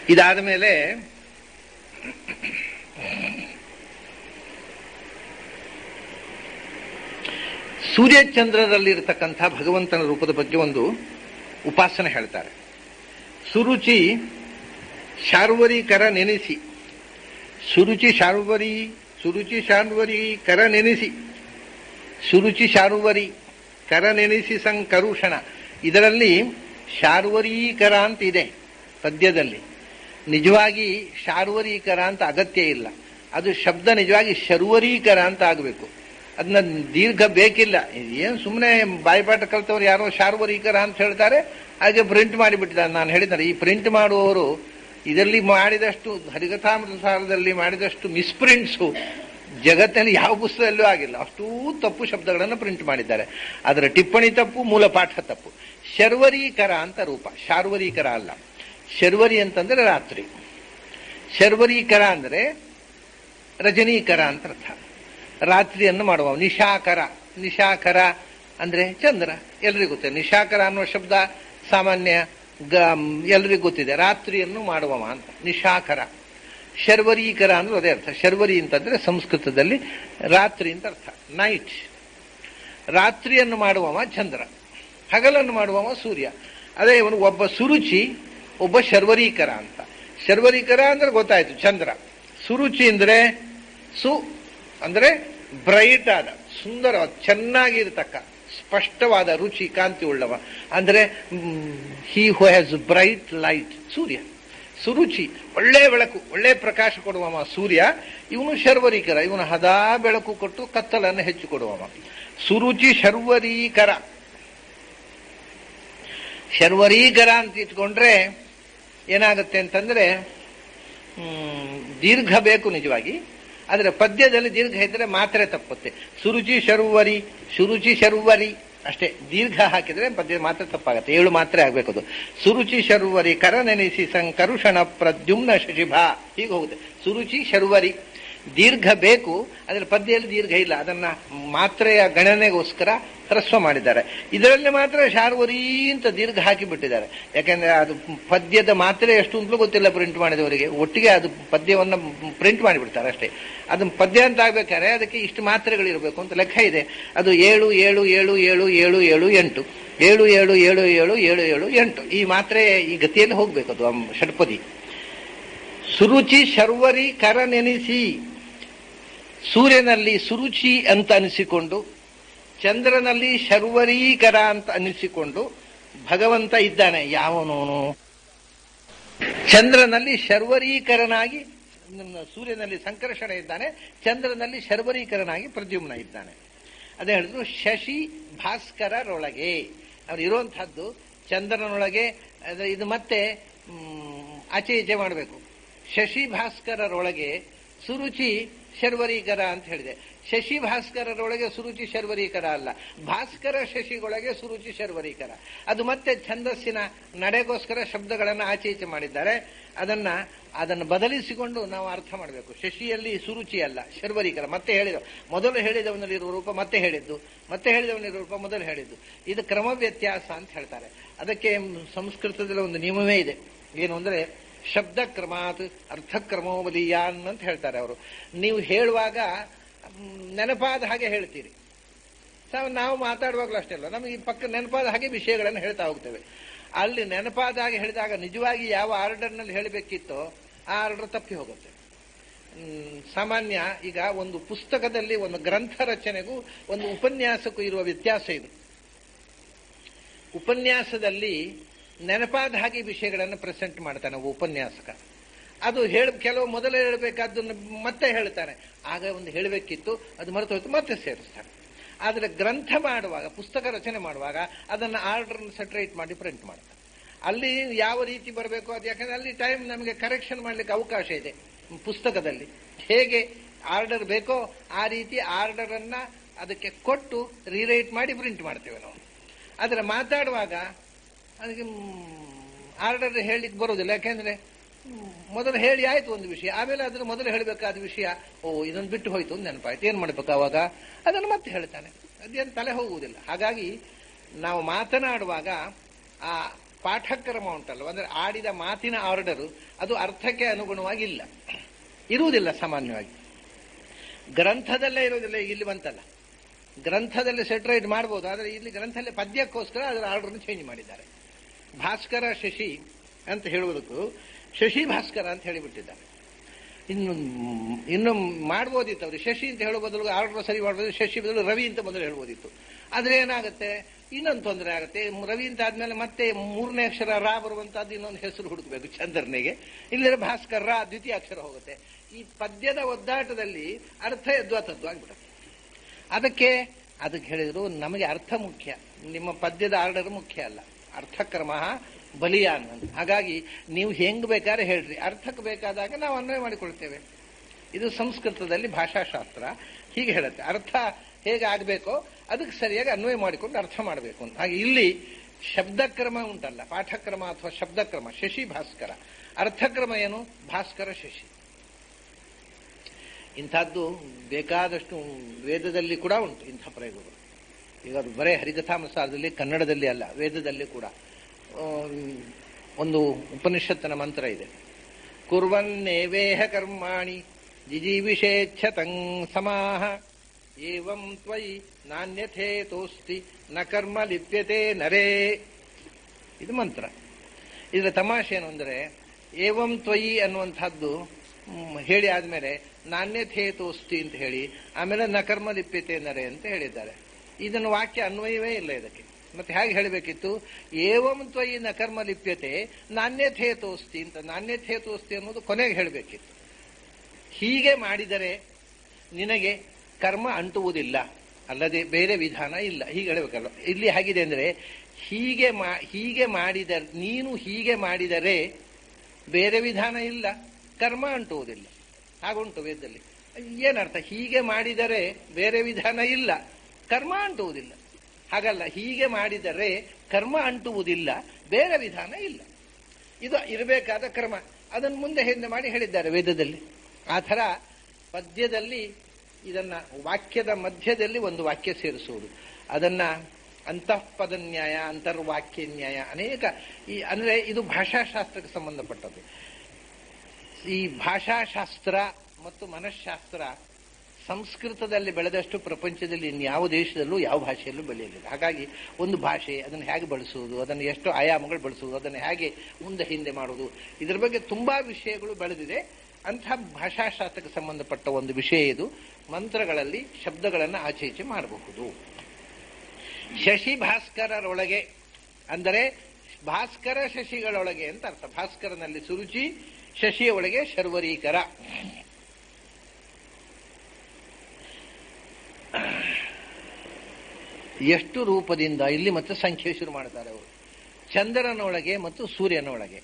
ಇದಾದ ಮೇಲೆ ಸೂರ್ಯಚಂದ್ರರಲ್ಲಿರತಕ್ಕಂಥ ಭಗವಂತನ ರೂಪದ ಬಗ್ಗೆ ಒಂದು ಉಪಾಸನೆ ಹೇಳ್ತಾರೆ ಸುರುಚಿ ಶಾರ್ವರೀಕರ ನೆನೆಸಿ ಸುರುಚಿ ಶಾರ್ವರಿ ಸುರುಚಿ ಶಾರ್ವರಿ ಕರ ನೆನೆಸಿ ಸುರುಚಿ ಶಾರ್ವರಿ ಕರ ನೆನೆಸಿ ಸಂಕರುಷಣ ಇದರಲ್ಲಿ ಶಾರ್ವರೀಕರ ಅಂತ ಇದೆ ಪದ್ಯದಲ್ಲಿ ನಿಜವಾಗಿ ಶಾರ್ವರೀಕರ ಅಂತ ಅಗತ್ಯ ಇಲ್ಲ ಅದು ಶಬ್ದ ನಿಜವಾಗಿ ಶರ್ವರೀಕರ ಅಂತ ಆಗಬೇಕು ಅದನ್ನ ದೀರ್ಘ ಬೇಕಿಲ್ಲ ಏನು ಸುಮ್ಮನೆ ಬಾಯಿಪಾಠ ಕಲ್ತವ್ರು ಯಾರೋ ಶಾರ್ವರೀಕರ ಅಂತ ಹೇಳ್ತಾರೆ ಹಾಗೆ ಪ್ರಿಂಟ್ ಮಾಡಿಬಿಟ್ಟಿದ್ದಾರೆ ನಾನು ಹೇಳಿದ್ದಾರೆ ಈ ಪ್ರಿಂಟ್ ಮಾಡುವವರು ಇದರಲ್ಲಿ ಮಾಡಿದಷ್ಟು ಹರಿಕಥಾಮೃತ ಸಾರದಲ್ಲಿ ಮಾಡಿದಷ್ಟು ಮಿಸ್ಪ್ರಿಂಟ್ಸು ಜಗತ್ತಿನಲ್ಲಿ ಯಾವ ಪುಸ್ತಕದಲ್ಲೂ ಆಗಿಲ್ಲ ಅಷ್ಟೂ ತಪ್ಪು ಶಬ್ದಗಳನ್ನು ಪ್ರಿಂಟ್ ಮಾಡಿದ್ದಾರೆ ಅದರ ಟಿಪ್ಪಣಿ ತಪ್ಪು ಮೂಲ ಪಾಠ ತಪ್ಪು ಶರ್ವರೀಕರ ಅಂತ ರೂಪ ಶಾರ್ವರೀಕರ ಅಲ್ಲ ಶರ್ವರಿ ಅಂತಂದ್ರೆ ರಾತ್ರಿ ಶರ್ವರೀಕರ ಅಂದ್ರೆ ರಜನೀಕರ ಅಂತ ಅರ್ಥ ರಾತ್ರಿಯನ್ನು ಮಾಡುವ ನಿಶಾಕರ ನಿಶಾಕರ ಅಂದ್ರೆ ಚಂದ್ರ ಎಲ್ರಿಗೂ ಗೊತ್ತಿದೆ ನಿಶಾಕರ ಅನ್ನುವ ಶಬ್ದ ಸಾಮಾನ್ಯ ಗ ಎಲ್ರಿಗೂ ಗೊತ್ತಿದೆ ರಾತ್ರಿಯನ್ನು ಮಾಡುವವ ಅಂತ ನಿಶಾಕರ ಶರ್ವರೀಕರ ಅಂದ್ರೆ ಅದೇ ಅರ್ಥ ಶರ್ವರಿ ಅಂತಂದ್ರೆ ಸಂಸ್ಕೃತದಲ್ಲಿ ರಾತ್ರಿ ಅಂತ ಅರ್ಥ ನೈಟ್ ರಾತ್ರಿಯನ್ನು ಮಾಡುವವ ಚಂದ್ರ ಹಗಲನ್ನು ಮಾಡುವವ ಸೂರ್ಯ ಅದೇ ಇವನು ಒಬ್ಬ ಸುರುಚಿ ಒಬ್ಬ ಶರ್ವರೀಕರ ಅಂತ ಶರ್ವರೀಕರ ಅಂದ್ರೆ ಗೊತ್ತಾಯ್ತು ಚಂದ್ರ ಸುರುಚಿ ಅಂದ್ರೆ ಸು ಅಂದ್ರೆ ಬ್ರೈಟ್ ಆದ ಸುಂದರ ಚೆನ್ನಾಗಿರ್ತಕ್ಕ ಸ್ಪಷ್ಟವಾದ ರುಚಿ ಕಾಂತಿ ಉಳ್ಳವ ಅಂದ್ರೆ he who has bright light ಸೂರ್ಯ ಸುರುಚಿ ಒಳ್ಳೆ ಬೆಳಕು ಒಳ್ಳೆ ಪ್ರಕಾಶ ಕೊಡುವವ ಸೂರ್ಯ ಇವನು ಶರ್ವರೀಕರ ಇವನು ಹದಾ ಬೆಳಕು ಕೊಟ್ಟು ಕತ್ತಲನ್ನು ಹೆಚ್ಚು ಕೊಡುವವ ಸುರುಚಿ ಶರ್ವರೀಕರ ಶರ್ವರೀಕರ ಅಂತ ಇಟ್ಕೊಂಡ್ರೆ ಏನಾಗುತ್ತೆ ಅಂತಂದ್ರೆ ಹ್ಮ್, ದೀರ್ಘ ಬೇಕು ನಿಜವಾಗಿ ಆದರೆ ಪದ್ಯದಲ್ಲಿ ದೀರ್ಘ ಇದ್ರೆ ಮಾತ್ರೆ ತಪ್ಪುತ್ತೆ ಸುರುಚಿ ಶರ್ವರಿ ಸುರುಚಿ ಶರ್ವರಿ ಅಷ್ಟೇ ದೀರ್ಘ ಹಾಕಿದ್ರೆ ಪದ್ಯ ಮಾತ್ರ ತಪ್ಪಾಗತ್ತೆ ಏಳು ಮಾತ್ರೆ ಆಗ್ಬೇಕದು ಸುರುಚಿ ಶರ್ವರಿ ಕರ ನೆನೆಸಿ ಸಂಕರುಷಣ ಪ್ರದ್ಯುಮ್ನ ಶಶಿಭ ಹೀಗೆ ಹೋಗುತ್ತೆ ಸುರುಚಿ ಶರ್ವರಿ ದೀರ್ಘ ಬೇಕು ಅದರ ಪದ್ಯದಲ್ಲಿ ದೀರ್ಘ ಇಲ್ಲ ಅದನ್ನ ಮಾತ್ರೆಯ ಗಣನೆಗೋಸ್ಕರ ಹ್ರಸ್ವ ಮಾಡಿದ್ದಾರೆ ಇದರಲ್ಲಿ ಮಾತ್ರ ಶಾರ್ವರಿ ಅಂತ ದೀರ್ಘ ಹಾಕಿ ಬಿಟ್ಟಿದ್ದಾರೆ ಯಾಕಂದ್ರೆ ಅದು ಪದ್ಯದ ಮಾತ್ರೆ ಎಷ್ಟು ಅಂತಲೂ ಗೊತ್ತಿಲ್ಲ ಪ್ರಿಂಟ್ ಮಾಡಿದವರಿಗೆ ಒಟ್ಟಿಗೆ ಅದು ಪದ್ಯವನ್ನು ಪ್ರಿಂಟ್ ಮಾಡಿಬಿಡ್ತಾರೆ ಅಷ್ಟೇ ಅದು ಪದ್ಯ ಅಂತ ಆಗ್ಬೇಕಾದ್ರೆ ಅದಕ್ಕೆ ಇಷ್ಟು ಮಾತ್ರೆಗಳಿರಬೇಕು ಅಂತ ಲೆಕ್ಕ ಇದೆ ಅದು ಏಳು ಏಳು ಏಳು ಏಳು ಏಳು ಏಳು ಎಂಟು ಏಳು ಏಳು ಏಳು ಏಳು ಏಳು ಏಳು ಎಂಟು ಈ ಮಾತ್ರೆ ಈ ಗತಿಯಲ್ಲಿ ಹೋಗ್ಬೇಕು ಅದು ಆ ಷಟ್ಪದಿ ಸುರುಚಿ ಶರ್ವರಿ ಕರ ನೆನೆಸಿ ಸೂರ್ಯನಲ್ಲಿ ಸುರುಚಿ ಅಂತ ಅನಿಸಿಕೊಂಡು ಚಂದ್ರನಲ್ಲಿ ಶರ್ವರೀಕರ ಅಂತ ಅನಿಸಿಕೊಂಡು ಭಗವಂತ ಇದ್ದಾನೆ ಯಾವನೋನು ಚಂದ್ರನಲ್ಲಿ ಶರ್ವರೀಕರನಾಗಿ ನಮ್ಮ ಸೂರ್ಯನಲ್ಲಿ ಸಂಕರ್ಷಣ ಇದ್ದಾನೆ ಚಂದ್ರನಲ್ಲಿ ಶರ್ವರೀಕರನಾಗಿ ಪ್ರದ್ಯುಮ್ನ ಇದ್ದಾನೆ ಅದೇ ಹೇಳಿದ್ರು ಶಶಿ ಭಾಸ್ಕರರೊಳಗೆ ಅವ್ರು ಇರುವಂತಹದ್ದು ಚಂದ್ರನೊಳಗೆ ಅದು ಇದು ಮತ್ತೆ ಮ್, ಆಚೆ ಈಚೆ ಮಾಡಬೇಕು ಶಶಿ ಭಾಸ್ಕರರೊಳಗೆ ಸುರುಚಿ ಶರ್ವರೀಕರ ಅಂತ ಹೇಳಿದೆ ಶಶಿ ಭಾಸ್ಕರರೊಳಗೆ ಸುರುಚಿ ಶರ್ವರೀಕರ ಅಲ್ಲ ಭಾಸ್ಕರ ಶಶಿಗೊಳಗೆ ಸುರುಚಿ ಶರ್ವರೀಕರ ಅದು ಮತ್ತೆ ಛಂದಸ್ಸಿನ ನಡೆಗೋಸ್ಕರ ಶಬ್ದಗಳನ್ನು ಆಚೆ ಈಚೆ ಮಾಡಿದ್ದಾರೆ ಅದನ್ನ ಅದನ್ನು ಬದಲಿಸಿಕೊಂಡು ನಾವು ಅರ್ಥ ಮಾಡಬೇಕು ಶಶಿಯಲ್ಲಿ ಸುರುಚಿ ಅಲ್ಲ ಶರ್ವರೀಕರ ಮತ್ತೆ ಹೇಳಿದ ಮೊದಲು ಹೇಳಿದವನಲ್ಲಿರುವ ರೂಪ ಮತ್ತೆ ಹೇಳಿದ್ದು ಮತ್ತೆ ಹೇಳಿದವನಲ್ಲಿರುವ ರೂಪ ಮೊದಲು ಹೇಳಿದ್ದು ಇದು ಕ್ರಮ ವ್ಯತ್ಯಾಸ ಅಂತ ಹೇಳ್ತಾರೆ ಅದಕ್ಕೆ ಸಂಸ್ಕೃತದಲ್ಲಿ ಒಂದು ನಿಯಮವೇ ಇದೆ ಏನು ಅಂದ್ರೆ ಶಬ್ದ ಕ್ರಮಾತ್ ಅರ್ಥಕ್ರಮೋಬದೀಯಾನ್ ಅಂತ ಹೇಳ್ತಾರೆ ಅವರು ನೀವು ಹೇಳುವಾಗ ಮ್, ನೆನಪಾದ ಹಾಗೆ ಹೇಳ್ತೀರಿ ಸಾವ್ ನಾವು ಮಾತಾಡುವಾಗಲೂ ಅಷ್ಟೇ ಅಲ್ಲ ನಮಗೆ ಈ ಪಕ್ಕ ನೆನಪಾದ ಹಾಗೆ ವಿಷಯಗಳನ್ನು ಹೇಳ್ತಾ ಹೋಗ್ತೇವೆ ಅಲ್ಲಿ ನೆನಪಾದ ಹಾಗೆ ಹೇಳಿದಾಗ ನಿಜವಾಗಿ ಯಾವ ಆರ್ಡರ್ನಲ್ಲಿ ಹೇಳಬೇಕಿತ್ತೋ ಆ ಆರ್ಡರ್ ತಪ್ಪಿ ಹೋಗುತ್ತೆ ಮ್, ಸಾಮಾನ್ಯ ಈಗ ಒಂದು ಪುಸ್ತಕದಲ್ಲಿ ಒಂದು ಗ್ರಂಥ ರಚನೆಗೂ ಒಂದು ಉಪನ್ಯಾಸಕ್ಕೂ ಇರುವ ವ್ಯತ್ಯಾಸ ಇದು ಉಪನ್ಯಾಸದಲ್ಲಿ ನೆನಪಾದ ಹಾಗೆ ವಿಷಯಗಳನ್ನು ಪ್ರೆಸೆಂಟ್ ಮಾಡ್ತಾನೆ ಒಬ್ಬ ಉಪನ್ಯಾಸಕ ಅದು ಹೇಳ ಕೆಲವು ಮೊದಲು ಹೇಳಬೇಕಾದ್ದನ್ನು ಮತ್ತೆ ಹೇಳ್ತಾನೆ ಆಗ ಒಂದು ಹೇಳಬೇಕಿತ್ತು ಅದು ಮರೆತು ಹೋಯ್ತು ಮತ್ತೆ ಸೇರಿಸ್ತಾನೆ ಆದರೆ ಗ್ರಂಥ ಮಾಡುವಾಗ ಪುಸ್ತಕ ರಚನೆ ಮಾಡುವಾಗ ಅದನ್ನು ಆರ್ಡರ್ ಸೆಟ್ರೇಟ್ ಮಾಡಿ ಪ್ರಿಂಟ್ ಮಾಡ್ತಾನೆ ಅಲ್ಲಿ ಯಾವ ರೀತಿ ಬರಬೇಕು ಅದು ಯಾಕಂದ್ರೆ ಅಲ್ಲಿ ಟೈಮ್ ನಮಗೆ ಕರೆಕ್ಷನ್ ಮಾಡ್ಲಿಕ್ಕೆ ಅವಕಾಶ ಇದೆ ಪುಸ್ತಕದಲ್ಲಿ ಹೇಗೆ ಆರ್ಡರ್ ಬೇಕೋ ಆ ರೀತಿ ಆರ್ಡರ್ ಅನ್ನ ಅದಕ್ಕೆ ಕೊಟ್ಟು ರಿರೈಟ್ ಮಾಡಿ ಪ್ರಿಂಟ್ ಮಾಡ್ತೇವೆ ನಾವು ಆದರೆ ಮಾತಾಡುವಾಗ ಅದಕ್ಕೆ ಆರ್ಡರ್ ಹೇಳಲಿಕ್ಕೆ ಬರೋದಿಲ್ಲ ಯಾಕೆಂದ್ರೆ ಮ್, ಮೊದಲು ಹೇಳಿ ಆಯ್ತು ಒಂದು ವಿಷಯ ಆಮೇಲೆ ಅದನ್ನು ಮೊದಲು ಹೇಳಬೇಕಾದ ವಿಷಯ ಓ ಇದನ್ನು ಬಿಟ್ಟು ಹೋಯ್ತು ಒಂದು ನೆನಪಾಯ್ತು ಏನ್ ಮಾಡ್ಬೇಕು ಅವಾಗ ಅದನ್ನು ಮತ್ತೆ ಹೇಳ್ತಾನೆ ಅದೇನು ತಲೆ ಹೋಗುವುದಿಲ್ಲ ಹಾಗಾಗಿ ನಾವು ಮಾತನಾಡುವಾಗ ಆ ಪಾಠಕ್ರಮ ಉಂಟಲ್ಲ ಅಂದ್ರೆ ಆಡಿದ ಮಾತಿನ ಆರ್ಡರು ಅದು ಅರ್ಥಕ್ಕೆ ಅನುಗುಣವಾಗಿಲ್ಲ ಇರುವುದಿಲ್ಲ ಸಾಮಾನ್ಯವಾಗಿ ಗ್ರಂಥದಲ್ಲೇ ಇರುವುದಿಲ್ಲ ಈಗ ಇಲ್ಲಿ ಬಂತಲ್ಲ ಗ್ರಂಥದಲ್ಲಿ ಸೆಟ್ರೇಟ್ ಮಾಡ್ಬೋದು ಆದರೆ ಇಲ್ಲಿ ಗ್ರಂಥದಲ್ಲಿ ಪದ್ಯಕ್ಕೋಸ್ಕರ ಅದರ ಆರ್ಡರ್ನ ಚೇಂಜ್ ಮಾಡಿದ್ದಾರೆ ಭಾಸ್ಕರ ಶಶಿ ಅಂತ ಹೇಳುವುದಕ್ಕೂ ಶಶಿ ಭಾಸ್ಕರ ಅಂತ ಹೇಳಿಬಿಟ್ಟಿದ್ದಾರೆ ಇನ್ನು ಇನ್ನು ಮಾಡ್ಬೋದಿತ್ತು ಅವರು ಶಶಿ ಅಂತ ಹೇಳೋ ಬದಲು ಆರ್ಡರ್ ಸರಿ ಮಾಡ್ಬೋದು ಶಶಿ ಬದಲು ರವಿ ಅಂತ ಮೊದಲು ಹೇಳ್ಬೋದಿತ್ತು ಆದ್ರೆ ಏನಾಗುತ್ತೆ ಇನ್ನೊಂದು ತೊಂದರೆ ಆಗುತ್ತೆ ರವಿ ಅಂತ ಆದ್ಮೇಲೆ ಮತ್ತೆ ಮೂರನೇ ಅಕ್ಷರ ರಾ ಬರುವಂತಹದ್ದು ಇನ್ನೊಂದು ಹೆಸರು ಹುಡುಕಬೇಕು ಚಂದ್ರನಿಗೆ ಇಲ್ಲದ್ರೆ ಭಾಸ್ಕರ್ ರಾ ದ್ವಿತೀಯ ಅಕ್ಷರ ಹೋಗುತ್ತೆ ಈ ಪದ್ಯದ ಒದ್ದಾಟದಲ್ಲಿ ಅರ್ಥ ಯದ್ವಾತದ್ದು ಆಗ್ಬಿಡುತ್ತೆ ಅದಕ್ಕೆ ಅದಕ್ಕೆ ಹೇಳಿದ್ರು ನಮಗೆ ಅರ್ಥ ಮುಖ್ಯ ನಿಮ್ಮ ಪದ್ಯದ ಆರ್ಡರ್ ಮುಖ್ಯ ಅಲ್ಲ ಅರ್ಥಕ್ರಮ ಬಲಿಯಾನ್ ಅಂತ ಹಾಗಾಗಿ ನೀವು ಹೆಂಗ್ ಬೇಕಾದ್ರೆ ಹೇಳ್ರಿ ಅರ್ಥಕ್ಕೆ ಬೇಕಾದಾಗ ನಾವು ಅನ್ವಯ ಮಾಡಿಕೊಳ್ತೇವೆ ಇದು ಸಂಸ್ಕೃತದಲ್ಲಿ ಭಾಷಾಶಾಸ್ತ್ರ ಹೀಗೆ ಹೇಳುತ್ತೆ ಅರ್ಥ ಹೇಗೆ ಆಗಬೇಕೋ ಅದಕ್ಕೆ ಸರಿಯಾಗಿ ಅನ್ವಯ ಮಾಡಿಕೊಂಡು ಅರ್ಥ ಮಾಡಬೇಕು ಅಂತ ಹಾಗೆ ಇಲ್ಲಿ ಶಬ್ದಕ್ರಮ ಉಂಟಲ್ಲ ಪಾಠಕ್ರಮ ಅಥವಾ ಶಬ್ದಕ್ರಮ ಶಶಿ ಭಾಸ್ಕರ ಅರ್ಥಕ್ರಮ ಏನು ಭಾಸ್ಕರ ಶಶಿ ಇಂಥದ್ದು ಬೇಕಾದಷ್ಟು ವೇದದಲ್ಲಿ ಕೂಡ ಉಂಟು ಇಂಥ ಪ್ರಯೋಗಗಳು ಈಗ ಅದು ಬರೇ ಹರಿಕಥಾಮಸಾರದಲ್ಲಿ ಕನ್ನಡದಲ್ಲಿ ಅಲ್ಲ ವೇದದಲ್ಲಿ ಕೂಡ ಒಂದು ಉಪನಿಷತ್ತಿನ ಮಂತ್ರ ಇದೆ ಕುರ್ವನ್ನೇವೇಹ ಕರ್ಮಾಣಿ ಜಿಜೀವಿಷೇಚ್ಛತಂ ಸಮಾಹ ಏವಂ ತ್ವಯಿ ನಾಣ್ಯಥೇತೋಸ್ತಿ ನ ಕರ್ಮ ಲಿಪ್ಯತೆ ನರೇ ಇದು ಮಂತ್ರ ಇದರ ತಮಾಷೆ ಏನು ಅಂದರೆ ಏವಂ ತ್ವಯಿ ಅನ್ನುವಂಥದ್ದು ಹೇಳಿ ಆದ್ಮೇಲೆ ನಾಣ್ಯಥೇತೋಸ್ತಿ ಅಂತ ಹೇಳಿ ಆಮೇಲೆ ನಕರ್ಮ ಲಿಪ್ಯತೆ ನರೆ ಅಂತ ಹೇಳಿದ್ದಾರೆ ಇದನ್ನು ವಾಕ್ಯ ಅನ್ವಯವೇ ಇಲ್ಲ ಇದಕ್ಕೆ ಮತ್ತೆ ಹೇಗೆ ಹೇಳಬೇಕಿತ್ತು ಏವಂ ತ್ವಯಿ ನಕರ್ಮ ಲಿಪ್ಯತೆ ನಾಣ್ಯಥೇತೋಸ್ತಿ ಅಂತ ನಾಣ್ಯಥೇತೋಸ್ತಿ ಅನ್ನೋದು ಕೊನೆಗೆ ಹೇಳಬೇಕಿತ್ತು ಹೀಗೆ ಮಾಡಿದರೆ ನಿನಗೆ ಕರ್ಮ ಅಂಟುವುದಿಲ್ಲ ಅಲ್ಲದೆ ಬೇರೆ ವಿಧಾನ ಇಲ್ಲ ಹೀಗೆ ಹೇಳಬೇಕಲ್ಲ ಇಲ್ಲಿ ಹೇಗಿದೆ ಅಂದ್ರೆ ಹೀಗೆ ಮಾ ಹೀಗೆ ಮಾಡಿದ ನೀನು ಹೀಗೆ ಮಾಡಿದರೆ ಬೇರೆ ವಿಧಾನ ಇಲ್ಲ ಕರ್ಮ ಅಂಟುವುದಿಲ್ಲ ಹಾಗುಂಟು ವೇದದಲ್ಲಿ ಏನರ್ಥ ಹೀಗೆ ಮಾಡಿದರೆ ಬೇರೆ ವಿಧಾನ ಇಲ್ಲ ಕರ್ಮ ಅಂಟುವುದಿಲ್ಲ ಹಾಗಲ್ಲ ಹೀಗೆ ಮಾಡಿದರೆ ಕರ್ಮ ಅಂಟುವುದಿಲ್ಲ ಬೇರೆ ವಿಧಾನ ಇಲ್ಲ ಇದು ಇರಬೇಕಾದ ಕ್ರಮ ಅದನ್ನು ಮುಂದೆ ಹಿಂದೆ ಮಾಡಿ ಹೇಳಿದ್ದಾರೆ ವೇದದಲ್ಲಿ ಆ ಥರ ಪದ್ಯದಲ್ಲಿ ಇದನ್ನ ವಾಕ್ಯದ ಮಧ್ಯದಲ್ಲಿ ಒಂದು ವಾಕ್ಯ ಸೇರಿಸುವುದು ಅದನ್ನ ಅಂತಃಪದ ನ್ಯಾಯ ಅಂತರ್ವಾಕ್ಯ ನ್ಯಾಯ ಅನೇಕ ಈ ಅಂದ್ರೆ ಇದು ಭಾಷಾಶಾಸ್ತ್ರಕ್ಕೆ ಸಂಬಂಧಪಟ್ಟದ್ದು ಈ ಭಾಷಾಶಾಸ್ತ್ರ ಮತ್ತು ಮನಃಶಾಸ್ತ್ರ ಸಂಸ್ಕೃತದಲ್ಲಿ ಬೆಳೆದಷ್ಟು ಪ್ರಪಂಚದಲ್ಲಿ ಇನ್ಯಾವ ದೇಶದಲ್ಲೂ ಯಾವ ಭಾಷೆಯಲ್ಲೂ ಬೆಳೆಯಲಿಲ್ಲ ಹಾಗಾಗಿ ಒಂದು ಭಾಷೆ ಅದನ್ನು ಹೇಗೆ ಬಳಸುವುದು ಅದನ್ನು ಎಷ್ಟು ಆಯಾಮಗಳು ಬಳಸುವುದು ಅದನ್ನು ಹೇಗೆ ಮುಂದೆ ಹಿಂದೆ ಮಾಡುವುದು ಇದರ ಬಗ್ಗೆ ತುಂಬಾ ವಿಷಯಗಳು ಬೆಳೆದಿದೆ ಅಂಥ ಭಾಷಾಶಾಸ್ತ್ರಕ್ಕೆ ಸಂಬಂಧಪಟ್ಟ ಒಂದು ವಿಷಯ ಇದು ಮಂತ್ರಗಳಲ್ಲಿ ಶಬ್ದಗಳನ್ನು ಆಚೆ ಈಚೆ ಮಾಡಬಹುದು ಶಶಿ ಭಾಸ್ಕರರೊಳಗೆ ಅಂದರೆ ಭಾಸ್ಕರ ಶಶಿಗಳೊಳಗೆ ಅಂತ ಅರ್ಥ ಭಾಸ್ಕರನಲ್ಲಿ ಸುರುಚಿ ಶಶಿಯ ಒಳಗೆ ಶರ್ವರೀಕರ ಎಷ್ಟು ರೂಪದಿಂದ ಇಲ್ಲಿ ಮತ್ತೆ ಸಂಖ್ಯೆ ಶುರು ಮಾಡ್ತಾರೆ ಅವರು ಚಂದ್ರನೊಳಗೆ ಮತ್ತು ಸೂರ್ಯನೊಳಗೆ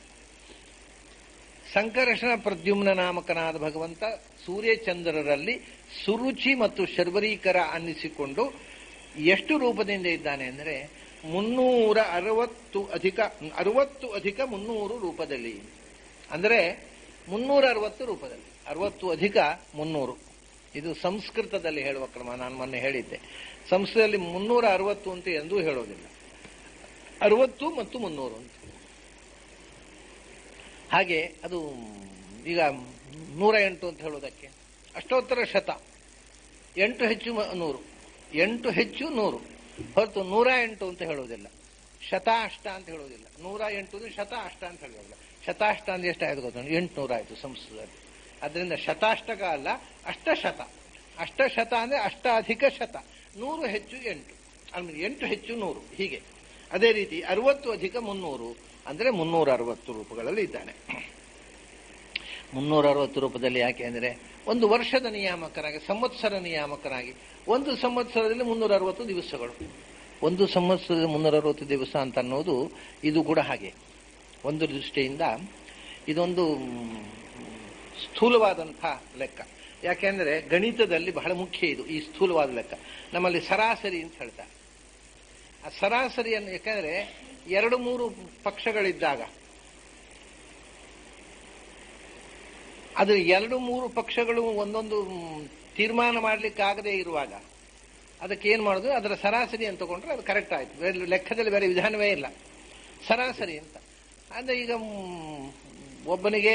ಸಂಕರ್ಷಣ ಪ್ರದ್ಯುಮ್ನ ನಾಮಕನಾದ ಭಗವಂತ ಸೂರ್ಯ ಚಂದ್ರರಲ್ಲಿ ಸುರುಚಿ ಮತ್ತು ಶರ್ವರೀಕರ ಅನ್ನಿಸಿಕೊಂಡು ಎಷ್ಟು ರೂಪದಿಂದ ಇದ್ದಾನೆ ಅಂದರೆ ಮುನ್ನೂರ ಅರವತ್ತು ಅಧಿಕ ಅರವತ್ತು ಅಧಿಕ ಮುನ್ನೂರು ರೂಪದಲ್ಲಿ ಅಂದರೆ ಮುನ್ನೂರ ಅರವತ್ತು ರೂಪದಲ್ಲಿ ಅರವತ್ತು ಅಧಿಕ ಮುನ್ನೂರು ಇದು ಸಂಸ್ಕೃತದಲ್ಲಿ ಹೇಳುವ ಕ್ರಮ ನಾನು ಮೊನ್ನೆ ಹೇಳಿದ್ದೆ ಸಂಸ್ಕೃತದಲ್ಲಿ ಮುನ್ನೂರ ಅರವತ್ತು ಅಂತ ಎಂದೂ ಹೇಳೋದಿಲ್ಲ ಅರವತ್ತು ಮತ್ತು ಮುನ್ನೂರು ಅಂತ ಹಾಗೆ ಅದು ಈಗ ನೂರ ಎಂಟು ಅಂತ ಹೇಳೋದಕ್ಕೆ ಅಷ್ಟೋತ್ತರ ಶತ ಎಂಟು ಹೆಚ್ಚು ನೂರು ಎಂಟು ಹೆಚ್ಚು ನೂರು ಹೊರತು ನೂರ ಎಂಟು ಅಂತ ಹೇಳೋದಿಲ್ಲ ಶತ ಅಷ್ಟ ಅಂತ ಹೇಳೋದಿಲ್ಲ ನೂರ ಎಂಟು ಅಂದ್ರೆ ಶತ ಅಷ್ಟ ಅಂತ ಹೇಳೋದಿಲ್ಲ ಶತಾಷ್ಟ ಅಂದ್ರೆ ಎಷ್ಟಾಯ್ತು ಗೊತ್ತ ಎಂಟುನೂರ ಆಯ್ತು ಸಂಸ್ಕೃತದಲ್ಲಿ ಅದರಿಂದ ಶತಾಷ್ಟಕ ಅಲ್ಲ ಅಷ್ಟಶತ ಅಷ್ಟಶತ ಅಂದ್ರೆ ಅಷ್ಟಾಧಿಕ ಶತ ನೂರು ಹೆಚ್ಚು ಎಂಟು ಅಂದ್ರೆ ಎಂಟು ಹೆಚ್ಚು ನೂರು ಹೀಗೆ ಅದೇ ರೀತಿ ಅರವತ್ತು ಅಧಿಕ ಮುನ್ನೂರು ಅಂದ್ರೆ ಮುನ್ನೂರ ಅರವತ್ತು ರೂಪಗಳಲ್ಲಿ ಇದ್ದಾನೆ ಮುನ್ನೂರ ಅರವತ್ತು ರೂಪದಲ್ಲಿ ಯಾಕೆ ಅಂದರೆ ಒಂದು ವರ್ಷದ ನಿಯಾಮಕರಾಗಿ ಸಂವತ್ಸರ ನಿಯಾಮಕರಾಗಿ ಒಂದು ಸಂವತ್ಸರದಲ್ಲಿ ಮುನ್ನೂರ ಅರವತ್ತು ದಿವಸಗಳು ಒಂದು ಸಂವತ್ಸರದ ಮುನ್ನೂರ ಅರವತ್ತು ದಿವಸ ಅಂತ ಅನ್ನೋದು ಇದು ಕೂಡ ಹಾಗೆ ಒಂದು ದೃಷ್ಟಿಯಿಂದ ಇದೊಂದು ಸ್ಥೂಲವಾದಂಥ ಲೆಕ್ಕ ಯಾಕೆಂದ್ರೆ ಗಣಿತದಲ್ಲಿ ಬಹಳ ಮುಖ್ಯ ಇದು ಈ ಸ್ಥೂಲವಾದ ಲೆಕ್ಕ ನಮ್ಮಲ್ಲಿ ಸರಾಸರಿ ಅಂತ ಹೇಳ್ತಾರೆ ಆ ಸರಾಸರಿಯನ್ನು ಯಾಕಂದ್ರೆ ಎರಡು ಮೂರು ಪಕ್ಷಗಳಿದ್ದಾಗ ಅದು ಎರಡು ಮೂರು ಪಕ್ಷಗಳು ಒಂದೊಂದು ತೀರ್ಮಾನ ಮಾಡಲಿಕ್ಕಾಗದೇ ಇರುವಾಗ ಅದಕ್ಕೆ ಏನು ಮಾಡೋದು ಅದರ ಸರಾಸರಿ ಅಂತ ತಗೊಂಡ್ರೆ ಅದು ಕರೆಕ್ಟ್ ಆಯ್ತು ಲೆಕ್ಕದಲ್ಲಿ ಬೇರೆ ವಿಧಾನವೇ ಇಲ್ಲ ಸರಾಸರಿ ಅಂತ ಅಂದ್ರೆ ಈಗ ಮ್, ಒಬ್ಬನಿಗೆ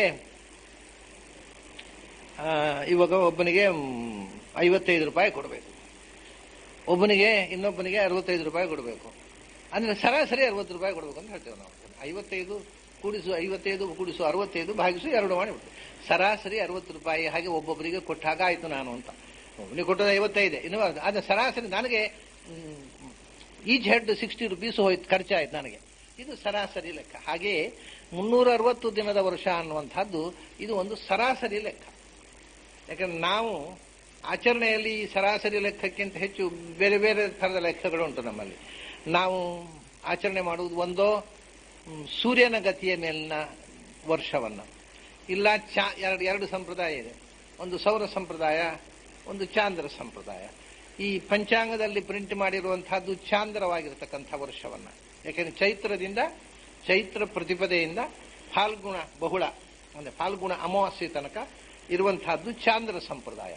ಆ, ಇವಾಗ ಒಬ್ಬನಿಗೆ ಮ್, ಐವತ್ತೈದು ರೂಪಾಯಿ ಕೊಡಬೇಕು ಒಬ್ಬನಿಗೆ ಇನ್ನೊಬ್ಬನಿಗೆ ಅರವತ್ತೈದು ರೂಪಾಯಿ ಕೊಡಬೇಕು ಅಂದ್ರೆ ಸರಾಸರಿ ಅರವತ್ತು ರೂಪಾಯಿ ಕೊಡಬೇಕು ಅಂತ ಹೇಳ್ತೇವೆ ನಾವು ಐವತ್ತೈದು ಕೂಡಿಸು ಐವತ್ತೈದು ಕೂಡಿಸು ಅರವತ್ತೈದು ಭಾಗಿಸು ಎರಡು ಮಾಡಿಬಿಟ್ಟು ಸರಾಸರಿ ಅರವತ್ತು ರೂಪಾಯಿ ಹಾಗೆ ಒಬ್ಬೊಬ್ಬರಿಗೆ ಕೊಟ್ಟಾಗ ಆಯ್ತು ನಾನು ಅಂತ ಒಬ್ಬನಿಗೆ ಕೊಟ್ಟದ್ದು ಐವತ್ತೈದು ಇನ್ನು ಅದು ಸರಾಸರಿ ನನಗೆ ಈಚ್ ಹೆಡ್ ಸಿಕ್ಸ್ಟಿ ರುಪೀಸ್ ಹೋಯ್ತು ಖರ್ಚಾಯ್ತು ನನಗೆ ಇದು ಸರಾಸರಿ ಲೆಕ್ಕ ಹಾಗೆಯೇ ಮುನ್ನೂರ ಅರವತ್ತು ದಿನದ ವರ್ಷ ಅನ್ನುವಂಥದ್ದು ಇದು ಒಂದು ಸರಾಸರಿ ಲೆಕ್ಕ ಯಾಕಂದ್ರೆ ನಾವು ಆಚರಣೆಯಲ್ಲಿ ಈ ಸರಾಸರಿ ಲೆಕ್ಕಕ್ಕಿಂತ ಹೆಚ್ಚು ಬೇರೆ ಬೇರೆ ಥರದ ಲೆಕ್ಕಗಳು ಉಂಟು ನಮ್ಮಲ್ಲಿ ನಾವು ಆಚರಣೆ ಮಾಡುವುದು ಒಂದೋ ಮ್, ಸೂರ್ಯನ ಗತಿಯ ಮೇಲಿನ ವರ್ಷವನ್ನ ಇಲ್ಲ ಚಾ ಎರಡು ಎರಡು ಸಂಪ್ರದಾಯ ಇದೆ ಒಂದು ಸೌರ ಸಂಪ್ರದಾಯ ಒಂದು ಚಾಂದ್ರ ಸಂಪ್ರದಾಯ ಈ ಪಂಚಾಂಗದಲ್ಲಿ ಪ್ರಿಂಟ್ ಮಾಡಿರುವಂತಹದ್ದು ಚಾಂದ್ರವಾಗಿರತಕ್ಕಂಥ ವರ್ಷವನ್ನ ಯಾಕೆಂದ್ರೆ ಚೈತ್ರದಿಂದ ಚೈತ್ರ ಪ್ರತಿಪದೆಯಿಂದ ಫಾಲ್ಗುಣ ಬಹುಳ ಅಂದ್ರೆ ಫಾಲ್ಗುಣ ಅಮಾವಾಸ್ಯೆ ತನಕ ಇರುವಂತಹದ್ದು ಚಾಂದ್ರ ಸಂಪ್ರದಾಯ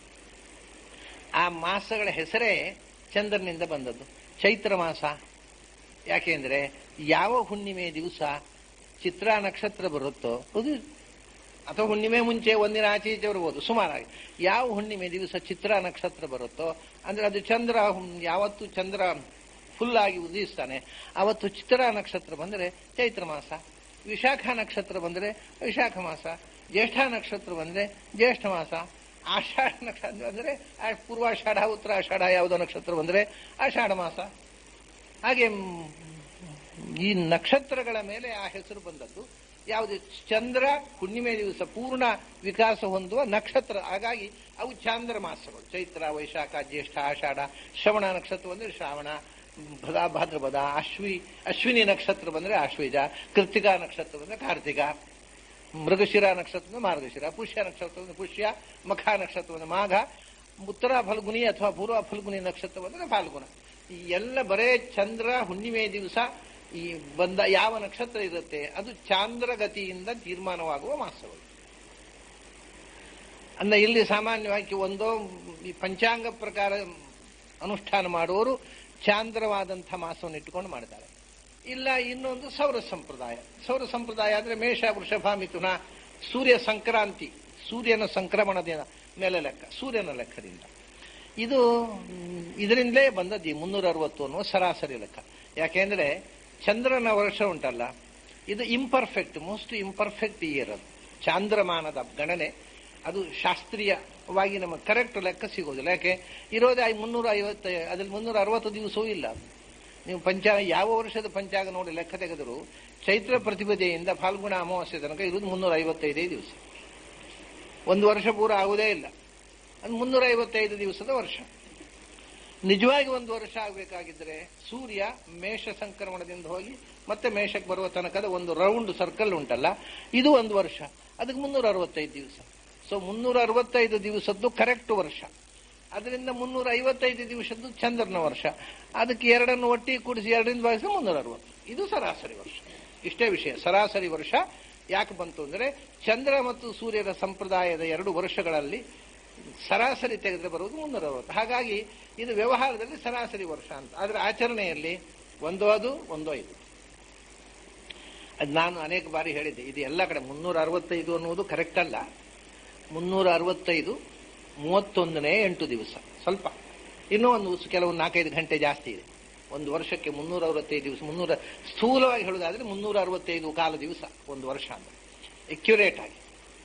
ಆ ಮಾಸಗಳ ಹೆಸರೇ ಚಂದ್ರನಿಂದ ಬಂದದ್ದು ಚೈತ್ರ ಮಾಸ ಯಾಕೆಂದ್ರೆ ಯಾವ ಹುಣ್ಣಿಮೆ ದಿವಸ ಚಿತ್ರ ನಕ್ಷತ್ರ ಬರುತ್ತೋ ಅದು ಅಥವಾ ಹುಣ್ಣಿಮೆ ಮುಂಚೆ ಒಂದಿನ ಆಚೆ ಈಚೆ ಬರ್ಬೋದು ಸುಮಾರಾಗಿ ಯಾವ ಹುಣ್ಣಿಮೆ ದಿವಸ ಚಿತ್ರ ನಕ್ಷತ್ರ ಬರುತ್ತೋ ಅಂದ್ರೆ ಅದು ಚಂದ್ರ ಹುಣ್- ಯಾವತ್ತು ಚಂದ್ರ ಫುಲ್ ಆಗಿ ಉದಯಿಸ್ತಾನೆ ಅವತ್ತು ಚಿತ್ರ ನಕ್ಷತ್ರ ಬಂದರೆ ಚೈತ್ರ ಮಾಸ ವಿಶಾಖ ನಕ್ಷತ್ರ ಬಂದರೆ ವಿಶಾಖ ಮಾಸ ಜ್ಯೇಷ್ಠ ನಕ್ಷತ್ರ ಬಂದರೆ ಜ್ಯೇಷ್ಠ ಮಾಸ ಆಷಾಢ ನಕ್ಷತ್ರ ಅಂದರೆ ಆ- ಪೂರ್ವಾಷಾಢ ಉತ್ತರಾಷಾಢ ಯಾವುದೋ ನಕ್ಷತ್ರ ಬಂದರೆ ಆಷಾಢ ಮಾಸ ಹಾಗೆ ಮ್, ಈ ನಕ್ಷತ್ರಗಳ ಮೇಲೆ ಆ ಹೆಸರು ಬಂದದ್ದು ಯಾವುದು ಚಂದ್ರ ಹುಣ್ಣಿಮೆ ದಿವಸ ಪೂರ್ಣ ವಿಕಾಸ ಹೊಂದುವ ನಕ್ಷತ್ರ ಹಾಗಾಗಿ ಅವು ಚಾಂದ್ರ ಮಾಸಗಳು ಚೈತ್ರ ವೈಶಾಖ ಜ್ಯೇಷ್ಠ ಆಷಾಢ ಶ್ರವಣ ನಕ್ಷತ್ರ ಬಂದ್ರೆ ಶ್ರಾವಣ ಭದ ಭಾದ್ರಪದ ಅಶ್ವಿ ಅಶ್ವಿನಿ ನಕ್ಷತ್ರ ಬಂದ್ರೆ ಆಶ್ವೀಜ ಕೃತಿಕಾ ನಕ್ಷತ್ರ ಬಂದ್ರೆ ಕಾರ್ತಿಕ ಮೃಗಶಿರ ನಕ್ಷತ್ರ ಅಂದ್ರೆ ಮಾರ್ಗಶಿರ ಪುಷ್ಯ ನಕ್ಷತ್ರ ಅಂದ್ರೆ ಪುಷ್ಯ ಮಖ ನಕ್ಷತ್ರ ಅಂದ್ರೆ ಮಾಘ ಉತ್ತರ ಫಲ್ಗುನಿ ಅಥವಾ ಪೂರ್ವ ಫಲ್ಗುನಿ ನಕ್ಷತ್ರ ಬಂದ್ರೆ ಫಾಲ್ಗುಣ ಈ ಎಲ್ಲ ಬರೇ ಚಂದ್ರ ಹುಣ್ಣಿಮೆ ದಿವಸ ಈ ಬಂದ ಯಾವ ನಕ್ಷತ್ರ ಇರುತ್ತೆ ಅದು ಚಾಂದ್ರಗತಿಯಿಂದ ತೀರ್ಮಾನವಾಗುವ ಮಾಸಗಳು ಅಂದ್ರೆ ಇಲ್ಲಿ ಸಾಮಾನ್ಯವಾಗಿ ಒಂದೋ ಈ ಪಂಚಾಂಗ ಪ್ರಕಾರ ಅನುಷ್ಠಾನ ಮಾಡುವವರು ಚಾಂದ್ರವಾದಂಥ ಮಾಸವನ್ನು ಇಟ್ಟುಕೊಂಡು ಮಾಡ್ತಾರೆ ಇಲ್ಲ ಇನ್ನೊಂದು ಸೌರ ಸಂಪ್ರದಾಯ ಸೌರ ಸಂಪ್ರದಾಯ ಅಂದ್ರೆ ಮೇಷ ವೃಷಭ ಮಿಥುನ ಸೂರ್ಯ ಸಂಕ್ರಾಂತಿ ಸೂರ್ಯನ ಸಂಕ್ರಮಣದ ಮೇಲೆ ಲೆಕ್ಕ ಸೂರ್ಯನ ಲೆಕ್ಕದಿಂದ ಇದು ಮ್, ಇದರಿಂದಲೇ ಬಂದದ್ದು ಈ ಮುನ್ನೂರ ಅರವತ್ತು ಅನ್ನುವ ಸರಾಸರಿ ಲೆಕ್ಕ ಯಾಕೆಂದ್ರೆ ಚಂದ್ರನ ವರ್ಷ ಉಂಟಲ್ಲ ಇದು ಇಂಪರ್ಫೆಕ್ಟ್ ಮೋಸ್ಟ್ ಇಂಪರ್ಫೆಕ್ಟ್ ಇಯರ್ ಅದು ಚಾಂದ್ರಮಾನದ ಗಣನೆ ಅದು ಶಾಸ್ತ್ರೀಯವಾಗಿ ನಮಗೆ ಕರೆಕ್ಟ್ ಲೆಕ್ಕ ಸಿಗೋದಿಲ್ಲ ಯಾಕೆ ಇರೋದೇ ಮುನ್ನೂರ ಐವತ್ತ ಅದ್ರಲ್ಲಿ ಮುನ್ನೂರ ಅರವತ್ತು ದಿವಸವೂ ಇಲ್ಲ ಅದು. ನೀವು ಪಂಚಾಂಗ ಯಾವ ವರ್ಷದ ಪಂಚಾಂಗ ನೋಡಿ ಲೆಕ್ಕ ತೆಗೆದರೂ ಚೈತ್ರ ಪ್ರತಿಪದೆಯಿಂದ ಫಾಲ್ಗುಣ ಅಮಾವಾಸ್ಯೆ ತನಕ ಇರುವುದು ಮುನ್ನೂರ ಐವತ್ತೈದೇ ದಿವಸ ಒಂದು ವರ್ಷ ಪೂರ ಆಗುವುದೇ ಇಲ್ಲ ಅದು ಮುನ್ನೂರ ಐವತ್ತೈದು ದಿವಸದ ವರ್ಷ ನಿಜವಾಗಿ ಒಂದು ವರ್ಷ ಆಗಬೇಕಾಗಿದ್ದರೆ ಸೂರ್ಯ ಮೇಷ ಸಂಕ್ರಮಣದಿಂದ ಹೋಗಿ ಮತ್ತೆ ಮೇಷಕ್ಕೆ ಬರುವ ತನಕದ ಒಂದು ರೌಂಡ್ ಸರ್ಕಲ್ ಉಂಟಲ್ಲ ಇದು ಒಂದು ವರ್ಷ ಅದಕ್ಕೆ ಮುನ್ನೂರ ಅರವತ್ತೈದು ದಿವಸ ಸೊ ಮುನ್ನೂರ ಅರವತ್ತೈದು ದಿವಸದ್ದು ಕರೆಕ್ಟ್ ವರ್ಷ ಅದರಿಂದ ಮುನ್ನೂರ ಐವತ್ತೈದು ದಿವಸದ್ದು ಚಂದ್ರನ ವರ್ಷ ಅದಕ್ಕೆ ಎರಡನ್ನು ಒಟ್ಟಿಗೆ ಕೂಡಿಸಿ ಎರಡರಿಂದ ಭಾಗಿಸಿ ಮುನ್ನೂರ ಅರವತ್ತು ಇದು ಸರಾಸರಿ ವರ್ಷ ಇಷ್ಟೇ ವಿಷಯ ಸರಾಸರಿ ವರ್ಷ ಯಾಕೆ ಬಂತು ಅಂದ್ರೆ ಚಂದ್ರ ಮತ್ತು ಸೂರ್ಯನ ಸಂಪ್ರದಾಯದ ಎರಡು ವರ್ಷಗಳಲ್ಲಿ ಸರಾಸರಿ ತೆಗೆದ್ರೆ ಬರುವುದು ಮುನ್ನೂರ ಅರವತ್ತು ಹಾಗಾಗಿ ಇದು ವ್ಯವಹಾರದಲ್ಲಿ ಸರಾಸರಿ ವರ್ಷ ಅಂತ ಆದ್ರೆ ಆಚರಣೆಯಲ್ಲಿ ಒಂದು ಅದು ಒಂದು ಐದು ಅದು ನಾನು ಅನೇಕ ಬಾರಿ ಹೇಳಿದ್ದೆ ಇದು ಎಲ್ಲ ಕಡೆ ಮುನ್ನೂರ ಅರವತ್ತೈದು ಅನ್ನುವುದು ಕರೆಕ್ಟ್ ಅಲ್ಲ ಮುನ್ನೂರ ಅರವತ್ತೈದು ಮೂವತ್ತೊಂದನೇ ಎಂಟು ದಿವಸ ಸ್ವಲ್ಪ ಇನ್ನೂ ಒಂದು ಸ್- ಕೆಲವು ನಾಲ್ಕೈದು ಗಂಟೆ ಜಾಸ್ತಿ ಇದೆ ಒಂದು ವರ್ಷಕ್ಕೆ ಮುನ್ನೂರ ಅರವತ್ತೈದು ದಿವಸ ಮುನ್ನೂರ ಸ್ಥೂಲವಾಗಿ ಹೇಳುವುದಾದ್ರೆ ಮುನ್ನೂರ ಅರವತ್ತೈದು ಕಾಲ ದಿವಸ ಒಂದು ವರ್ಷ ಅಂತ ಎಕ್ಯುರೇಟ್ ಆಗಿ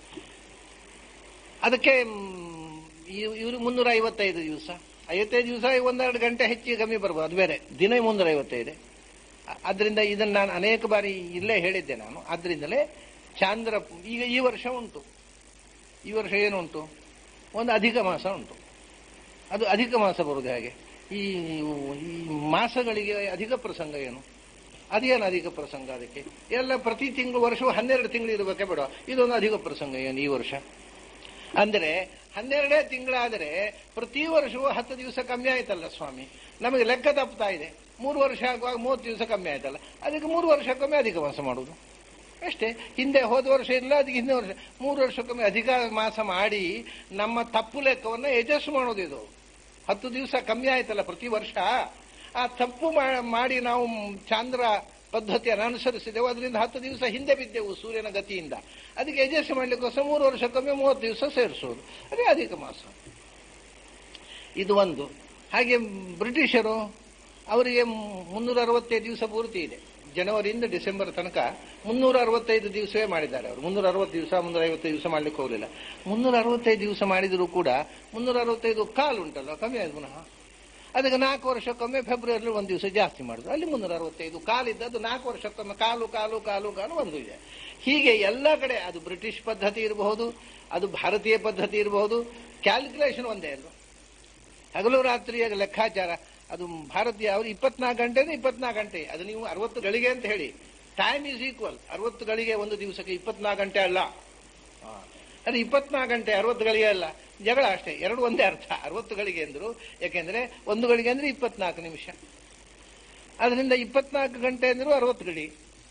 ಅದಕ್ಕೆ ಇವರು ಮುನ್ನೂರ ಐವತ್ತೈದು ದಿವಸ ಐವತ್ತೈದು ದಿವಸ ಒಂದೆರಡು ಗಂಟೆ ಹೆಚ್ಚಿಗೆ ಕಮ್ಮಿ ಬರ್ಬೋದು ಅದು ಬೇರೆ ದಿನ ಮುನ್ನೂರ ಐವತ್ತೈದು ಅದರಿಂದ ಇದನ್ನು ನಾನು ಅನೇಕ ಬಾರಿ ಇಲ್ಲೇ ಹೇಳಿದ್ದೆ ನಾನು ಆದ್ರಿಂದಲೇ ಚಾಂದ್ರ ಈಗ ಈ ವರ್ಷ ಉಂಟು ಈ ವರ್ಷ ಏನುಂಟು ಒಂದು ಅಧಿಕ ಮಾಸ ಉಂಟು ಅದು ಅಧಿಕ ಮಾಸ ಬರುವುದು ಹೇಗೆ ಈ ಈ ಮಾಸಗಳಿಗೆ ಅಧಿಕ ಪ್ರಸಂಗ ಏನು ಅದೇನು ಅಧಿಕ ಪ್ರಸಂಗ ಅದಕ್ಕೆ ಎಲ್ಲ ಪ್ರತಿ ತಿಂಗಳು ವರ್ಷವು ಹನ್ನೆರಡು ತಿಂಗಳು ಇರಬೇಕೆ ಬೇಡ ಇದೊಂದು ಅಧಿಕ ಪ್ರಸಂಗ ಏನು ಈ ವರ್ಷ ಅಂದರೆ ಹನ್ನೆರಡೇ ತಿಂಗಳಾದರೆ ಪ್ರತಿ ವರ್ಷವೂ ಹತ್ತು ದಿವಸ ಕಮ್ಮಿ ಆಯ್ತಲ್ಲ ಸ್ವಾಮಿ ನಮಗೆ ಲೆಕ್ಕ ತಪ್ತಾ ಇದೆ ಮೂರು ವರ್ಷ ಆಗುವಾಗ ಮೂವತ್ತು ದಿವಸ ಕಮ್ಮಿ ಆಯ್ತಲ್ಲ ಅದಕ್ಕೆ ಮೂರು ವರ್ಷಕ್ಕೊಮ್ಮೆ ಅಧಿಕ ಮಾಸ ಮಾಡುವುದು ಅಷ್ಟೇ ಹಿಂದೆ ಹೋದ ವರ್ಷ ಇಲ್ಲ ಅದಕ್ಕೆ ಹಿಂದೆ ವರ್ಷ ಮೂರು ವರ್ಷಕ್ಕೊಮ್ಮೆ ಅಧಿಕ ಮಾಸ ಮಾಡಿ ನಮ್ಮ ತಪ್ಪು ಲೆಕ್ಕವನ್ನು ಎಜಸ್ಟ್ ಮಾಡೋದು ಇದು ಹತ್ತು ದಿವಸ ಕಮ್ಮಿ ಆಯ್ತಲ್ಲ ಪ್ರತಿ ವರ್ಷ ಆ ತಪ್ಪು ಮಾ- ಮಾಡಿ ನಾವು ಚಾಂದ್ರ ಪದ್ಧತಿಯನ್ನು ಅನುಸರಿಸಿದೆವು ಅದರಿಂದ ಹತ್ತು ದಿವಸ ಹಿಂದೆ ಬಿದ್ದೆವು ಸೂರ್ಯನ ಗತಿಯಿಂದ ಅದಕ್ಕೆ ಅಡ್ಜಸ್ಟ್ ಮಾಡ್ಲಿಕ್ಕೋಸ್ಕರ ಮೂರು ವರ್ಷಕ್ಕೊಮ್ಮೆ ಮೂವತ್ತು ದಿವಸ ಸೇರಿಸೋದು ಅದೇ ಅಧಿಕ ಮಾಸ ಇದು ಒಂದು ಹಾಗೆ ಬ್ರಿಟಿಷರು ಅವರಿಗೆ ಮುನ್ನೂರ ಅರವತ್ತೈದು ದಿವಸ ಪೂರ್ತಿ ಇದೆ ಜನವರಿಯಿಂದ ಡಿಸೆಂಬರ್ ತನಕ ಮುನ್ನೂರ ಅರವತ್ತೈದು ದಿವಸವೇ ಮಾಡಿದ್ದಾರೆ ಅವರು ಮುನ್ನೂರ ಅರವತ್ತು ದಿವಸ ಮುನ್ನೂರ ಐವತ್ತೈದು ದಿವಸ ಮಾಡ್ಲಿಕ್ಕೆ ಹೋಗಲಿಲ್ಲ ಮುನ್ನೂರ ಅರವತ್ತೈದು ದಿವಸ ಮಾಡಿದರೂ ಕೂಡ ಮುನ್ನೂರ ಅರವತ್ತೈದು ಕಾಲು ಉಂಟಲ್ಲ ಕಮ್ಮಿ ಆಯ್ತು ಪುನಃ ಅದಕ್ಕೆ ನಾಲ್ಕು ವರ್ಷಕ್ಕೊಮ್ಮೆ ಫೆಬ್ರವರಿಲಿ ಒಂದು ದಿವಸ ಜಾಸ್ತಿ ಮಾಡಿದ್ರು ಅಲ್ಲಿ ಮುನ್ನೂರ ಅರವತ್ತೈದು ಕಾಲಿದ್ದದ್ದು ನಾಲ್ಕು ವರ್ಷಕ್ಕೊಮ್ಮೆ ಕಾಲು ಕಾಲು ಕಾಲು ಕಾಲು ಒಂದು ಇದೆ ಹೀಗೆ ಎಲ್ಲ ಕಡೆ ಅದು ಬ್ರಿಟಿಷ್ ಪದ್ಧತಿ ಇರಬಹುದು ಅದು ಭಾರತೀಯ ಪದ್ಧತಿ ಇರಬಹುದು ಕ್ಯಾಲ್ಕುಲೇಷನ್ ಒಂದೇ ಅಲ್ವಾ ಹಗಲು ರಾತ್ರಿಯ ಲೆಕ್ಕಾಚಾರ ಅದು ಭಾರತೀಯ ಅವರು ಇಪ್ಪತ್ನಾಲ್ಕು ಗಂಟೆ ಅಂದ್ರೆ ಇಪ್ಪತ್ನಾಲ್ಕು ಗಂಟೆ ಅದು ನೀವು ಅರವತ್ತು ಗಳಿಗೆ ಅಂತ ಹೇಳಿ ಟೈಮ್ ಈಸ್ ಈಕ್ವಲ್ ಅರವತ್ತು ಗಳಿಗೆ ಒಂದು ದಿವಸಕ್ಕೆ ಇಪ್ಪತ್ನಾಲ್ಕು ಗಂಟೆ ಅಲ್ಲ ಆ, ಅದು ಇಪ್ಪತ್ನಾಲ್ಕು ಗಂಟೆ ಅರವತ್ತು ಗಳಿಗೆ ಅಲ್ಲ ಜಗಳ ಅಷ್ಟೇ ಎರಡು ಒಂದೇ ಅರ್ಥ ಅರವತ್ತು ಗಳಿಗೆ ಅಂದ್ರು ಯಾಕೆಂದ್ರೆ ಒಂದು ಗಳಿಗೆ ಅಂದ್ರೆ ಇಪ್ಪತ್ನಾಲ್ಕು ನಿಮಿಷ ಅದರಿಂದ ಇಪ್ಪತ್ನಾಲ್ಕು ಗಂಟೆ ಅಂದ್ರು ಅರವತ್ತು ಗಡಿ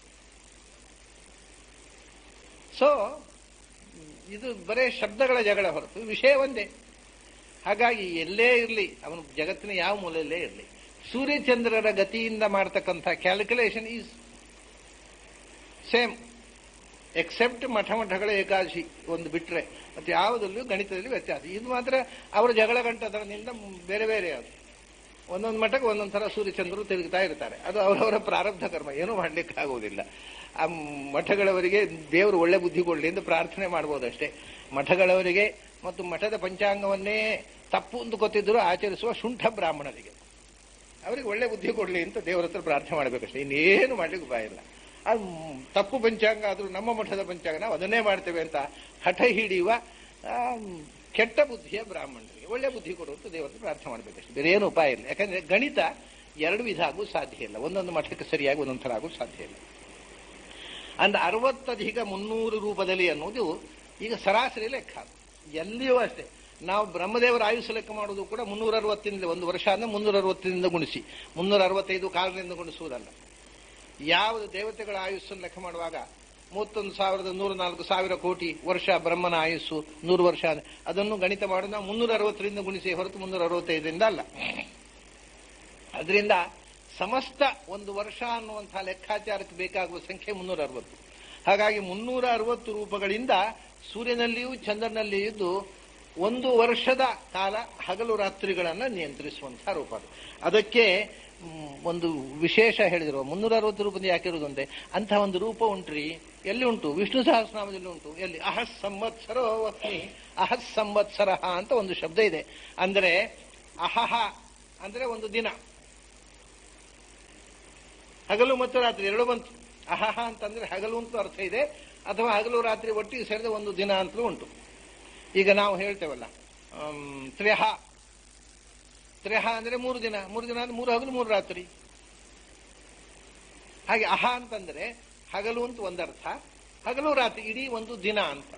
ಸೊ ಇದು ಬರೇ ಶಬ್ದಗಳ ಜಗಳ ಹೊರತು ವಿಷಯ ಒಂದೇ ಹಾಗಾಗಿ ಎಲ್ಲೇ ಇರಲಿ ಅವನು ಜಗತ್ತಿನ ಯಾವ ಮೂಲೆಯಲ್ಲೇ ಇರಲಿ ಸೂರ್ಯಚಂದ್ರರ ಗತಿಯಿಂದ ಮಾಡ್ತಕ್ಕಂಥ ಕ್ಯಾಲ್ಕುಲೇಷನ್ ಈಸ್ ಸೇಮ್ ಎಕ್ಸೆಪ್ಟ್ ಮಠ ಮಠಗಳ ಏಕಾದಶಿ ಒಂದು ಬಿಟ್ರೆ ಮತ್ತೆ ಯಾವುದಲ್ಲೂ ಗಣಿತದಲ್ಲಿ ವ್ಯತ್ಯಾಸ ಇದು ಮಾತ್ರ ಅವರ ಜಗಳ ಗಂಟದರನಿಂದ ಬೇರೆ ಬೇರೆ ಅದು ಒಂದೊಂದು ಮಠಕ್ಕೆ ಒಂದೊಂದು ಥರ ಸೂರ್ಯಚಂದ್ರರು ತಿರುಗ್ತಾ ಇರ್ತಾರೆ ಅದು ಅವರವರ ಪ್ರಾರಬ್ಧ ಕರ್ಮ ಏನೂ ಮಾಡ್ಲಿಕ್ಕೆ ಆಗುವುದಿಲ್ಲ ಆ ಮಠಗಳವರಿಗೆ ದೇವರು ಒಳ್ಳೆ ಬುದ್ಧಿ ಕೊಡಲಿ ಎಂದು ಪ್ರಾರ್ಥನೆ ಮಾಡ್ಬೋದಷ್ಟೇ ಮಠಗಳವರಿಗೆ ಮತ್ತು ಮಠದ ಪಂಚಾಂಗವನ್ನೇ ತಪ್ಪು ಅಂತ ಗೊತ್ತಿದ್ದರೂ ಆಚರಿಸುವ ಶುಂಠ ಬ್ರಾಹ್ಮಣರಿಗೆ ಅವರಿಗೆ ಒಳ್ಳೆ ಬುದ್ಧಿ ಕೊಡಲಿ ಅಂತ ದೇವರ ಹತ್ರ ಪ್ರಾರ್ಥನೆ ಮಾಡಬೇಕಷ್ಟೇ ಇನ್ನೇನು ಮಾಡ್ಲಿಕ್ಕೆ ಉಪಾಯ ಇಲ್ಲ ಅದು ತಪ್ಪು ಪಂಚಾಂಗ ಆದರೂ ನಮ್ಮ ಮಠದ ಪಂಚಾಂಗ ನಾವು ಅದನ್ನೇ ಮಾಡ್ತೇವೆ ಅಂತ ಹಠ ಹಿಡಿಯುವ ಆ, ಕೆಟ್ಟ ಬುದ್ಧಿಯ ಬ್ರಾಹ್ಮಣರಿಗೆ ಒಳ್ಳೆ ಬುದ್ಧಿ ಕೊಡುವಂತ ದೇವರ ಹತ್ರ ಪ್ರಾರ್ಥನೆ ಮಾಡಬೇಕಷ್ಟೇ ಬೇರೆ ಏನು ಉಪಾಯ ಇಲ್ಲ ಯಾಕಂದ್ರೆ ಗಣಿತ ಎರಡು ವಿಧ ಆಗೂ ಸಾಧ್ಯ ಇಲ್ಲ ಒಂದೊಂದು ಮಠಕ್ಕೆ ಸರಿಯಾಗಿ ಒಂದೊಂದು ಥರ ಆಗೂ ಸಾಧ್ಯ ಇಲ್ಲ ಅಂದ್ರೆ ಅರವತ್ತಧಿಕ ಮುನ್ನೂರು ರೂಪದಲ್ಲಿ ಅನ್ನೋದು ಈಗ ಸರಾಸರಿ ಲೆಕ್ಕ ಎಲ್ಲಿಯೂ ಅಷ್ಟೇ ನಾವು ಬ್ರಹ್ಮದೇವರ ಆಯುಷ್ಯ ಲೆಕ್ಕ ಮಾಡುವುದು ಕೂಡ ಮುನ್ನೂರ ಅರವತ್ತಿನಿಂದ ಒಂದು ವರ್ಷ ಅಂದ್ರೆ ಮುನ್ನೂರ ಅರವತ್ತಿನಿಂದ ಗುಣಿಸಿ ಮುನ್ನೂರ ಅರವತ್ತೈದು ಕಾಲದಿಂದ ಗುಣಿಸುವುದಲ್ಲ ಯಾವುದು ದೇವತೆಗಳ ಆಯುಸ್ಸನ್ನು ಲೆಕ್ಕ ಮಾಡುವಾಗ ಮೂವತ್ತೊಂದು ಸಾವಿರದ ನೂರ ನಾಲ್ಕು ಸಾವಿರ ಕೋಟಿ ವರ್ಷ ಬ್ರಹ್ಮನ ಆಯುಸ್ಸು ನೂರು ವರ್ಷ ಅಂದ್ರೆ ಅದನ್ನು ಗಣಿತ ಮಾಡೋದು ನಾವು ಮುನ್ನೂರ ಅರವತ್ತರಿಂದ ಗುಣಿಸಿ ಹೊರತು ಮುನ್ನೂರ ಅರವತ್ತೈದರಿಂದ ಅಲ್ಲ ಅದರಿಂದ ಸಮಸ್ತ ಒಂದು ವರ್ಷ ಅನ್ನುವಂತಹ ಲೆಕ್ಕಾಚಾರಕ್ಕೆ ಬೇಕಾಗುವ ಸಂಖ್ಯೆ ಮುನ್ನೂರ ಅರವತ್ತು ಹಾಗಾಗಿ ಮುನ್ನೂರ ಅರವತ್ತು ರೂಪಗಳಿಂದ ಸೂರ್ಯನಲ್ಲಿಯೂ ಚಂದ್ರನಲ್ಲಿಯೂ ಇದ್ದು ಒಂದು ವರ್ಷದ ಕಾಲ ಹಗಲು ರಾತ್ರಿಗಳನ್ನು ನಿಯಂತ್ರಿಸುವಂತಹ ರೂಪ ಅದು ಅದಕ್ಕೆ ಮ್, ಒಂದು ವಿಶೇಷ ಹೇಳಿದ್ರು ಮುನ್ನೂರ ಅರವತ್ತು ರೂಪದಿಂದ ಯಾಕಿರುವುದು ಅಂತೆ ಅಂಥ ಒಂದು ರೂಪ ಉಂಟ್ರಿ ಎಲ್ಲಿ ಉಂಟು ವಿಷ್ಣು ಸಹಸ್ರನಾಮದಲ್ಲಿ ಉಂಟು ಎಲ್ಲಿ ಅಹಸ್ ಸಂವತ್ಸರೋ ವಸ್ಮಿ ಅಹಸ್ ಸಂವತ್ಸರ ಅಂತ ಒಂದು ಶಬ್ದ ಇದೆ ಅಂದರೆ ಅಹಹ ಅಂದ್ರೆ ಒಂದು ದಿನ ಹಗಲು ಮತ್ತು ರಾತ್ರಿ ಎರಡು ಬಂತು ಅಹಹ ಅಂತಂದ್ರೆ ಹಗಲು ಅಂತ ಅರ್ಥ ಇದೆ ಅಥವಾ ಹಗಲು ರಾತ್ರಿ ಒಟ್ಟಿಗೆ ಸೇರಿದ ಒಂದು ದಿನ ಅಂತಲೂ ಉಂಟು ಈಗ ನಾವು ಹೇಳ್ತೇವಲ್ಲ ಆಮ್, ತ್ರ್ಯಹ ತ್ರ್ಯಹ ಅಂದ್ರೆ ಮೂರು ದಿನ ಮೂರು ದಿನ ಅಂದ್ರೆ ಮೂರು ಹಗಲು ಮೂರು ರಾತ್ರಿ ಹಾಗೆ ಅಹ ಅಂತಂದ್ರೆ ಹಗಲು ಅಂತ ಒಂದರ್ಥ ಹಗಲು ರಾತ್ರಿ ಇಡೀ ಒಂದು ದಿನ ಅಂತ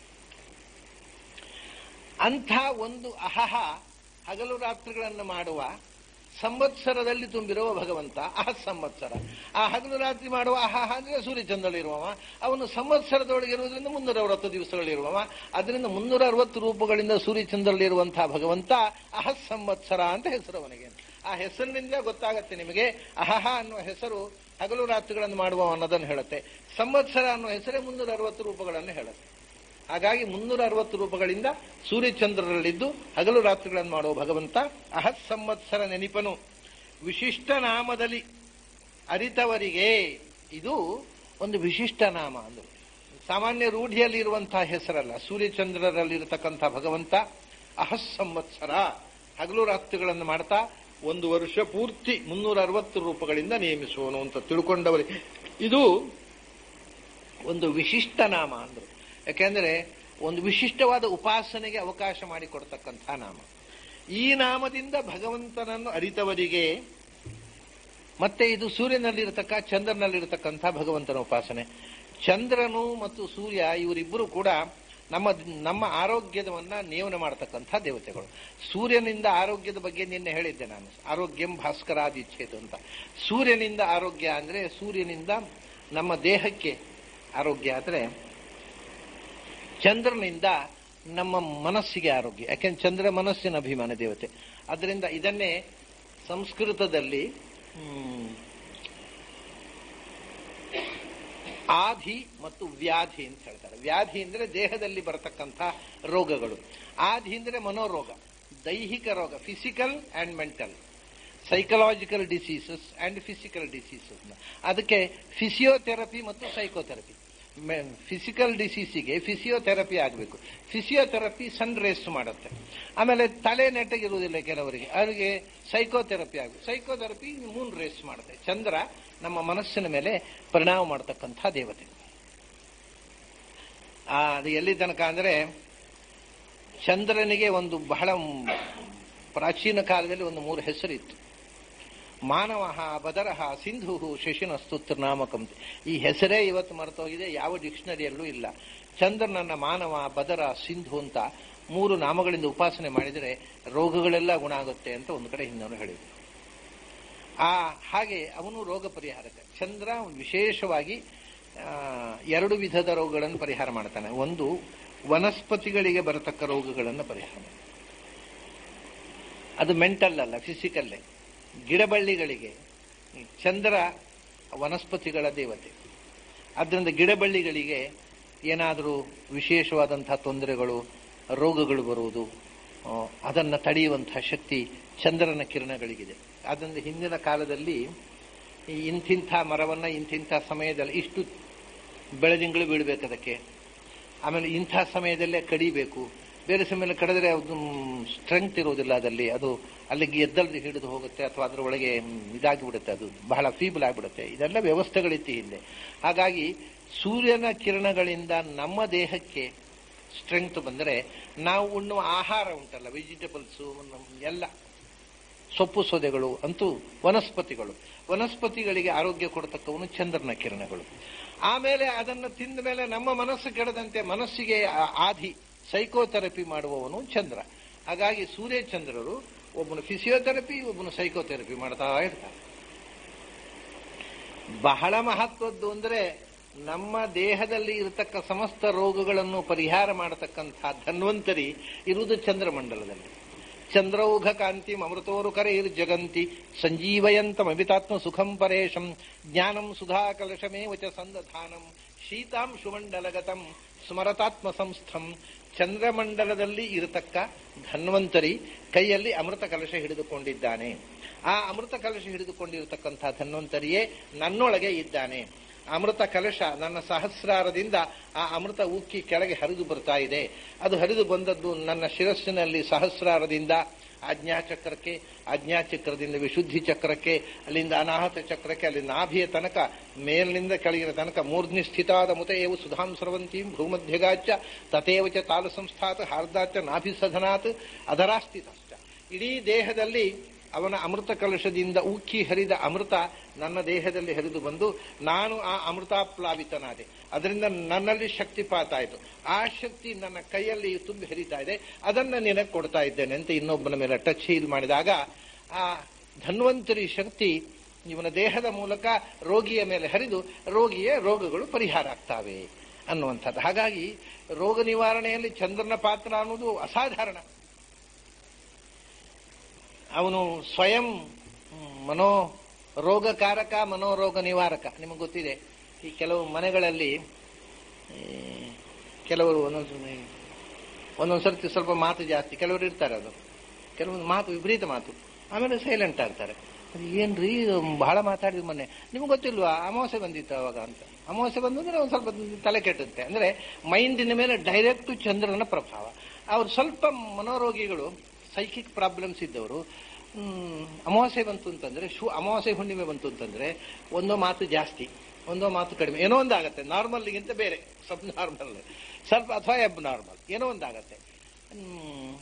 ಅಂಥ ಒಂದು ಅಹಹ ಹಗಲು ರಾತ್ರಿಗಳನ್ನು ಮಾಡುವ ಸಂವತ್ಸರದಲ್ಲಿ ತುಂಬಿರುವ ಭಗವಂತ ಅಹ ಸಂವತ್ಸರ ಆ ಹಗಲು ರಾತ್ರಿ ಮಾಡುವ ಅಹಹ ಅಂದ್ರೆ ಸೂರ್ಯಚಂದ್ರಲ್ಲಿರುವವ ಅವನು ಸಂವತ್ಸರದೊಳಗೆ ಇರುವುದರಿಂದ ಮುನ್ನೂರ ಅರವತ್ತು ದಿವಸಗಳಿರುವವ ಅದರಿಂದ ಮುನ್ನೂರ ಅರವತ್ತು ರೂಪಗಳಿಂದ ಸೂರ್ಯಚಂದ್ರಲ್ಲಿರುವಂತಹ ಭಗವಂತ ಅಹ ಸಂವತ್ಸರ ಅಂತ ಹೆಸರು ಅವನಿಗೆ ಆ ಹೆಸರಿನಿಂದ ಗೊತ್ತಾಗತ್ತೆ ನಿಮಗೆ ಅಹಹ ಅನ್ನುವ ಹೆಸರು ಹಗಲು ರಾತ್ರಿಗಳನ್ನು ಮಾಡುವ ಅನ್ನೋದನ್ನು ಹೇಳುತ್ತೆ ಸಂವತ್ಸರ ಅನ್ನುವ ಹೆಸರೇ ಮುನ್ನೂರ ಅರವತ್ತು ರೂಪಗಳನ್ನು ಹೇಳುತ್ತೆ ಹಾಗಾಗಿ ಮುನ್ನೂರ ಅರವತ್ತು ರೂಪಗಳಿಂದ ಸೂರ್ಯಚಂದ್ರರಲ್ಲಿದ್ದು ಹಗಲು ರಾತ್ರಿಗಳನ್ನು ಮಾಡುವ ಭಗವಂತ ಅಹತ್ ಸಂವತ್ಸರ ನೆನಪನು ವಿಶಿಷ್ಟ ನಾಮದಲ್ಲಿ ಅರಿತವರಿಗೆ ಇದು ಒಂದು ವಿಶಿಷ್ಟ ನಾಮ ಅಂದರು ಸಾಮಾನ್ಯ ರೂಢಿಯಲ್ಲಿ ಇರುವಂತಹ ಹೆಸರಲ್ಲ ಸೂರ್ಯಚಂದ್ರರಲ್ಲಿರತಕ್ಕಂಥ ಭಗವಂತ ಅಹಸ್ ಸಂವತ್ಸರ ಹಗಲು ರಾತ್ರಿಗಳನ್ನು ಮಾಡ್ತಾ ಒಂದು ವರ್ಷ ಪೂರ್ತಿ ಮುನ್ನೂರ ಅರವತ್ತು ರೂಪಗಳಿಂದ ನೇಮಿಸುವನು ಅಂತ ತಿಳ್ಕೊಂಡವರಿಗೆ ಇದು ಒಂದು ವಿಶಿಷ್ಟ ನಾಮ ಅಂದರು ಯಾಕೆಂದ್ರೆ ಒಂದು ವಿಶಿಷ್ಟವಾದ ಉಪಾಸನೆಗೆ ಅವಕಾಶ ಮಾಡಿಕೊಡ್ತಕ್ಕಂಥ ನಾಮ ಈ ನಾಮದಿಂದ ಭಗವಂತನನ್ನು ಅರಿತವರಿಗೆ ಮತ್ತೆ ಇದು ಸೂರ್ಯನಲ್ಲಿರತಕ್ಕ ಚಂದ್ರನಲ್ಲಿರತಕ್ಕಂಥ ಭಗವಂತನ ಉಪಾಸನೆ ಚಂದ್ರನು ಮತ್ತು ಸೂರ್ಯ ಇವರಿಬ್ಬರು ಕೂಡ ನಮ್ಮ ನಮ್ಮ ಆರೋಗ್ಯದವನ್ನ ನೇವನ ಮಾಡತಕ್ಕಂಥ ದೇವತೆಗಳು ಸೂರ್ಯನಿಂದ ಆರೋಗ್ಯದ ಬಗ್ಗೆ ನಿನ್ನೆ ಹೇಳಿದ್ದೆ ನಾನು ಆರೋಗ್ಯಂ ಭಾಸ್ಕರಾದಿಚ್ಛೇತು ಅಂತ ಸೂರ್ಯನಿಂದ ಆರೋಗ್ಯ ಅಂದ್ರೆ ಸೂರ್ಯನಿಂದ ನಮ್ಮ ದೇಹಕ್ಕೆ ಆರೋಗ್ಯ ಆದರೆ ಚಂದ್ರನಿಂದ ನಮ್ಮ ಮನಸ್ಸಿಗೆ ಆರೋಗ್ಯ ಯಾಕೆಂದ್ರೆ ಚಂದ್ರ ಮನಸ್ಸಿನ ಅಭಿಮಾನ ದೇವತೆ ಅದರಿಂದ ಇದನ್ನೇ ಸಂಸ್ಕೃತದಲ್ಲಿ ಹ್ಮ್, ಆಧಿ ಮತ್ತು ವ್ಯಾಧಿ ಅಂತ ಹೇಳ್ತಾರೆ ವ್ಯಾಧಿ ಅಂದ್ರೆ ದೇಹದಲ್ಲಿ ಬರತಕ್ಕಂಥ ರೋಗಗಳು ಆಧಿ ಅಂದ್ರೆ ಮನೋರೋಗ ದೈಹಿಕ ರೋಗ physical and mental psychological diseases and physical diseases ಅದಕ್ಕೆ ಫಿಸಿಯೋಥೆರಪಿ ಮತ್ತು ಸೈಕೋಥೆರಪಿ ಫಿಸಿಕಲ್ ಡಿಸೀಸಿಗೆ ಫಿಸಿಯೋಥೆರಪಿ ಆಗಬೇಕು ಫಿಸಿಯೋಥೆರಪಿ ಸನ್ ರೇಸ್ ಮಾಡುತ್ತೆ ಆಮೇಲೆ ತಲೆ ನೆಟ್ಟಗಿರುವುದಿಲ್ಲ ಕೆಲವರಿಗೆ ಅವರಿಗೆ ಸೈಕೋಥೆರಪಿ ಆಗಬೇಕು ಸೈಕೋಥೆರಪಿ ಮೂನ್ ರೇಸ್ ಮಾಡುತ್ತೆ ಚಂದ್ರ ನಮ್ಮ ಮನಸ್ಸಿನ ಮೇಲೆ ಪರಿಣಾಮ ಮಾಡತಕ್ಕಂಥ ದೇವತೆ ಆ, ಅದು ಎಲ್ಲಿ ತನಕ ಅಂದ್ರೆ ಚಂದ್ರನಿಗೆ ಒಂದು ಬಹಳ ಪ್ರಾಚೀನ ಕಾಲದಲ್ಲಿ ಒಂದು ಮೂರು ಹೆಸರಿತ್ತು ಮಾನವ ಬದರಹ ಸಿಂಧು ಶಶಿನಸ್ತು ತ್ರಿನಾಮಕಂತೆ ಈ ಹೆಸರೇ ಇವತ್ತು ಮರೆತೋಗಿದೆ ಯಾವ ಡಿಕ್ಷನರಿಯಲ್ಲೂ ಇಲ್ಲ ಚಂದ್ರನನ್ನ ಮಾನವ ಬದರ ಸಿಂಧು ಅಂತ ಮೂರು ನಾಮಗಳಿಂದ ಉಪಾಸನೆ ಮಾಡಿದರೆ ರೋಗಗಳೆಲ್ಲ ಗುಣ ಆಗುತ್ತೆ ಅಂತ ಒಂದು ಕಡೆ ಹಿಂದವರು ಹೇಳಿದರು ಆ ಹಾಗೆ ಅವನು ರೋಗ ಪರಿಹಾರಕ ಚಂದ್ರ ವಿಶೇಷವಾಗಿ ಆ, ಎರಡು ವಿಧದ ರೋಗಗಳನ್ನು ಪರಿಹಾರ ಮಾಡ್ತಾನೆ ಒಂದು ವನಸ್ಪತಿಗಳಿಗೆ ಬರತಕ್ಕ ರೋಗಗಳನ್ನು ಪರಿಹಾರ ಮಾಡ್ತಾನೆ. ಅದು ಮೆಂಟಲ್ ಅಲ್ಲ ಫಿಸಿಕಲ್ಲೇ ಗಿಡಬಳ್ಳಿಗಳಿಗೆ ಚಂದ್ರ ವನಸ್ಪತಿಗಳ ದೇವತೆ ಆದ್ದರಿಂದ ಗಿಡಬಳ್ಳಿಗಳಿಗೆ ಏನಾದರೂ ವಿಶೇಷವಾದಂತಹ ತೊಂದರೆಗಳು ರೋಗಗಳು ಬರುವುದು ಆ, ಅದನ್ನು ತಡೆಯುವಂತಹ ಶಕ್ತಿ ಚಂದ್ರನ ಕಿರಣಗಳಿಗಿದೆ ಆದ್ದರಿಂದ ಹಿಂದಿನ ಕಾಲದಲ್ಲಿ ಈ ಇಂತಿಂಥ ಮರವನ್ನ ಇಂತಿಂಥ ಸಮಯದಲ್ಲಿ ಇಷ್ಟು ಬೆಳೆದಿಂಗಳು ಬೀಳಬೇಕು ಅದಕ್ಕೆ ಆಮೇಲೆ ಇಂಥ ಸಮಯದಲ್ಲೇ ಕಡಿಬೇಕು ಬೇರೆ ಸಮಯದಲ್ಲಿ ಕಡಿದ್ರೆ ಅದು ಸ್ಟ್ರೆಂತ್ ಇರೋದಿಲ್ಲ ಅದಲ್ಲಿ ಅದು ಅಲ್ಲಿಗೆ ಎದ್ದಲ್ದು ಹಿಡಿದು ಹೋಗುತ್ತೆ ಅಥವಾ ಅದರ ಒಳಗೆ ಮ್, ಇದಾಗಿ ಬಿಡುತ್ತೆ ಅದು ಬಹಳ ಫೀಬಲ್ ಆಗಿಬಿಡುತ್ತೆ ಇದೆಲ್ಲ ವ್ಯವಸ್ಥೆಗಳಿತ್ತು ಹಿಂದೆ ಹಾಗಾಗಿ ಸೂರ್ಯನ ಕಿರಣಗಳಿಂದ ನಮ್ಮ ದೇಹಕ್ಕೆ ಸ್ಟ್ರೆಂತ್ ಬಂದರೆ ನಾವು ಉಣ್ಣುವ ಆಹಾರ ಉಂಟಲ್ಲ ವೆಜಿಟೇಬಲ್ಸು ಎಲ್ಲ ಸೊಪ್ಪು ಸೊದೆಗಳು ಅಂತೂ ವನಸ್ಪತಿಗಳು ವನಸ್ಪತಿಗಳಿಗೆ ಆರೋಗ್ಯ ಕೊಡತಕ್ಕವನು ಚಂದ್ರನ ಕಿರಣಗಳು ಆಮೇಲೆ ಅದನ್ನು ತಿಂದ ಮೇಲೆ ನಮ್ಮ ಮನಸ್ಸು ಕೆಡದಂತೆ ಮನಸ್ಸಿಗೆ ಆ- ಆಧಿ ಸೈಕೋಥೆರಪಿ ಮಾಡುವವನು ಚಂದ್ರ ಹಾಗಾಗಿ ಸೂರ್ಯ ಚಂದ್ರರು ಒಬ್ಬನು ಫಿಸಿಯೋಥೆರಪಿ ಒಬ್ಬನು ಸೈಕೋಥೆರಪಿ ಮಾಡ್ತಾ ಇರ್ತಾರೆ ಬಹಳ ಮಹತ್ವದ್ದು ಅಂದ್ರೆ ನಮ್ಮ ದೇಹದಲ್ಲಿ ಇರತಕ್ಕ ಸಮಸ್ತ ರೋಗಗಳನ್ನು ಪರಿಹಾರ ಮಾಡತಕ್ಕಂಥ ಧನ್ವಂತರಿ ಇರುವುದು ಚಂದ್ರಮಂಡಲದಲ್ಲಿ ಚಂದ್ರೌಘ ಕಾಂತಿ ಅಮೃತೋರು ಕರೈರ್ ಜಗಂತಿ ಸಂಜೀವಯಂತಂ ಅಮಿತಾತ್ಮ ಸುಖಂ ಪರೇಶಂ ಜ್ಞಾನಂ ಸುಧಾ ಕಲಶಮೇವ ಚ ಸಂದಧಾನಂ ಶೀತಾಂಶುಮಂಡಲಗತಂ ಸ್ಮರತಾತ್ಮ ಸಂಸ್ಥಂ ಚಂದ್ರಮಂಡಲದಲ್ಲಿ ಇರತಕ್ಕ ಧನ್ವಂತರಿ ಕೈಯಲ್ಲಿ ಅಮೃತ ಕಲಶ ಹಿಡಿದುಕೊಂಡಿದ್ದಾನೆ ಆ ಅಮೃತ ಕಲಶ ಹಿಡಿದುಕೊಂಡಿರತಕ್ಕಂಥ ಧನ್ವಂತರಿಯೇ ನನ್ನೊಳಗೆ ಇದ್ದಾನೆ ಅಮೃತ ಕಲಶ ನನ್ನ ಸಹಸ್ರಾರದಿಂದ ಆ ಅಮೃತ ಉಕ್ಕಿ ಕೆಳಗೆ ಹರಿದು ಬರ್ತಾ ಇದೆ ಅದು ಹರಿದು ಬಂದದ್ದು ನನ್ನ ಶಿರಸ್ಸಿನಲ್ಲಿ ಸಹಸ್ರಾರದಿಂದ ಆಜ್ಞಾಚಕ್ರಕ್ಕೆ ಆಜ್ಞಾಚಕ್ರದಿಂದ ವಿಶುದ್ಧಿ ಚಕ್ರಕ್ಕೆ ಅಲ್ಲಿಂದ ಅನಾಹತ ಚಕ್ರಕ್ಕೆ ಅಲ್ಲಿ ನಾಭಿಯ ತನಕ ಮೇಲಿನಿಂದ ಕೆಳಗಿನ ತನಕ ಮೂರ್ಧ್ನಿ ಸ್ಥಿತಾದ ಮುತೆಯವು ಸುಧಾಂ ಸ್ರವಂತೀಂ ಭೂಮಧ್ಯಗಾಚ ತಥೇವ ಚ ತಾಲು ಸಂಸ್ಥಾತ್ ಹಾರ್ದಾಚ ನಾಭಿಸಧನಾತ್ ಅದರಾಸ್ಥಿತಶ್ಚ ಇಡೀ ದೇಹದಲ್ಲಿ ಅವನ ಅಮೃತ ಕಲಶದಿಂದ ಉಕ್ಕಿ ಹರಿದ ಅಮೃತ ನನ್ನ ದೇಹದಲ್ಲಿ ಹರಿದು ಬಂದು ನಾನು ಆ ಅಮೃತಾಪ್ಲಾವಿತನಾದೆ ಅದರಿಂದ ನನ್ನಲ್ಲಿ ಶಕ್ತಿಪಾತ ಆಯಿತು ಆ ಶಕ್ತಿ ನನ್ನ ಕೈಯಲ್ಲಿ ತುಂಬಿ ಹರಿತಾ ಇದೆ ಅದನ್ನ ನಿನಗೆ ಕೊಡ್ತಾ ಇದ್ದೇನೆ ಅಂತ ಇನ್ನೊಬ್ಬನ ಮೇಲೆ ಟಚ್ ಹೀಲ್ ಮಾಡಿದಾಗ ಆ ಧನ್ವಂತರಿ ಶಕ್ತಿ ಇವನ ದೇಹದ ಮೂಲಕ ರೋಗಿಯ ಮೇಲೆ ಹರಿದು ರೋಗಿಯ ರೋಗಗಳು ಪರಿಹಾರ ಆಗ್ತಾವೆ ಅನ್ನುವಂಥದ್ದು ಹಾಗಾಗಿ ರೋಗ ನಿವಾರಣೆಯಲ್ಲಿ ಚಂದ್ರನ ಪಾತ್ರ ಅನ್ನೋದು ಅಸಾಧಾರಣ ಅವನು ಸ್ವಯಂ ಹ್ಮ್, ಮನೋ ರೋಗಕಾರಕ ಮನೋರೋಗ ನಿವಾರಕ ನಿಮಗೆ ಗೊತ್ತಿದೆ ಈ ಕೆಲವು ಮನೆಗಳಲ್ಲಿ ಈ, ಕೆಲವರು ಒಂದೊಂದು ಒಂದೊಂದು ಸರ್ತಿ ಸ್ವಲ್ಪ ಮಾತು ಜಾಸ್ತಿ ಕೆಲವರು ಇರ್ತಾರೆ ಅದು ಕೆಲವೊಂದು ಮಾತು ವಿಪರೀತ ಮಾತು ಆಮೇಲೆ ಸೈಲೆಂಟ್ ಆಗ್ತಾರೆ ಅದು ಏನ್ರಿ ಬಹಳ ಮಾತಾಡಿದ್ ಮೊನ್ನೆ ನಿಮ್ಗೆ ಗೊತ್ತಿಲ್ವಾ ಅಮಾವಾಸ್ಯೆ ಬಂದಿತ್ತು ಅವಾಗ ಅಂತ ಅಮಾವಾಸ್ಯೆ ಬಂದಂದ್ರೆ ಒಂದು ಸ್ವಲ್ಪ ತಲೆ ಕೆಟ್ಟುತ್ತೆ ಅಂದ್ರೆ ಮೈಂಡಿನ ಮೇಲೆ ಡೈರೆಕ್ಟ್ ಚಂದ್ರನ ಪ್ರಭಾವ ಅವ್ರು ಸ್ವಲ್ಪ ಮನೋರೋಗಿಗಳು ಸೈಕಿಕ್ ಪ್ರಾಬ್ಲಮ್ಸ್ ಇದ್ದವರು ಹ್ಮ್, ಅಮಾವಾಸ್ಯೆ ಬಂತು ಅಂತಂದ್ರೆ ಶು ಅಮಾವಾಸ್ಯೆ ಹುಣ್ಣಿಮೆ ಬಂತು ಅಂತಂದ್ರೆ ಒಂದೋ ಮಾತು ಜಾಸ್ತಿ ಒಂದೋ ಮಾತು ಕಡಿಮೆ ಏನೋ ಒಂದಾಗತ್ತೆ ನಾರ್ಮಲ್ಗಿಂತ ಬೇರೆ ಸಬ್ ನಾರ್ಮಲ್ ಸ್ವಲ್ಪ ಅಥವಾ ಎಬ್ ನಾರ್ಮಲ್ ಏನೋ ಒಂದಾಗತ್ತೆ ಹ್ಮ್,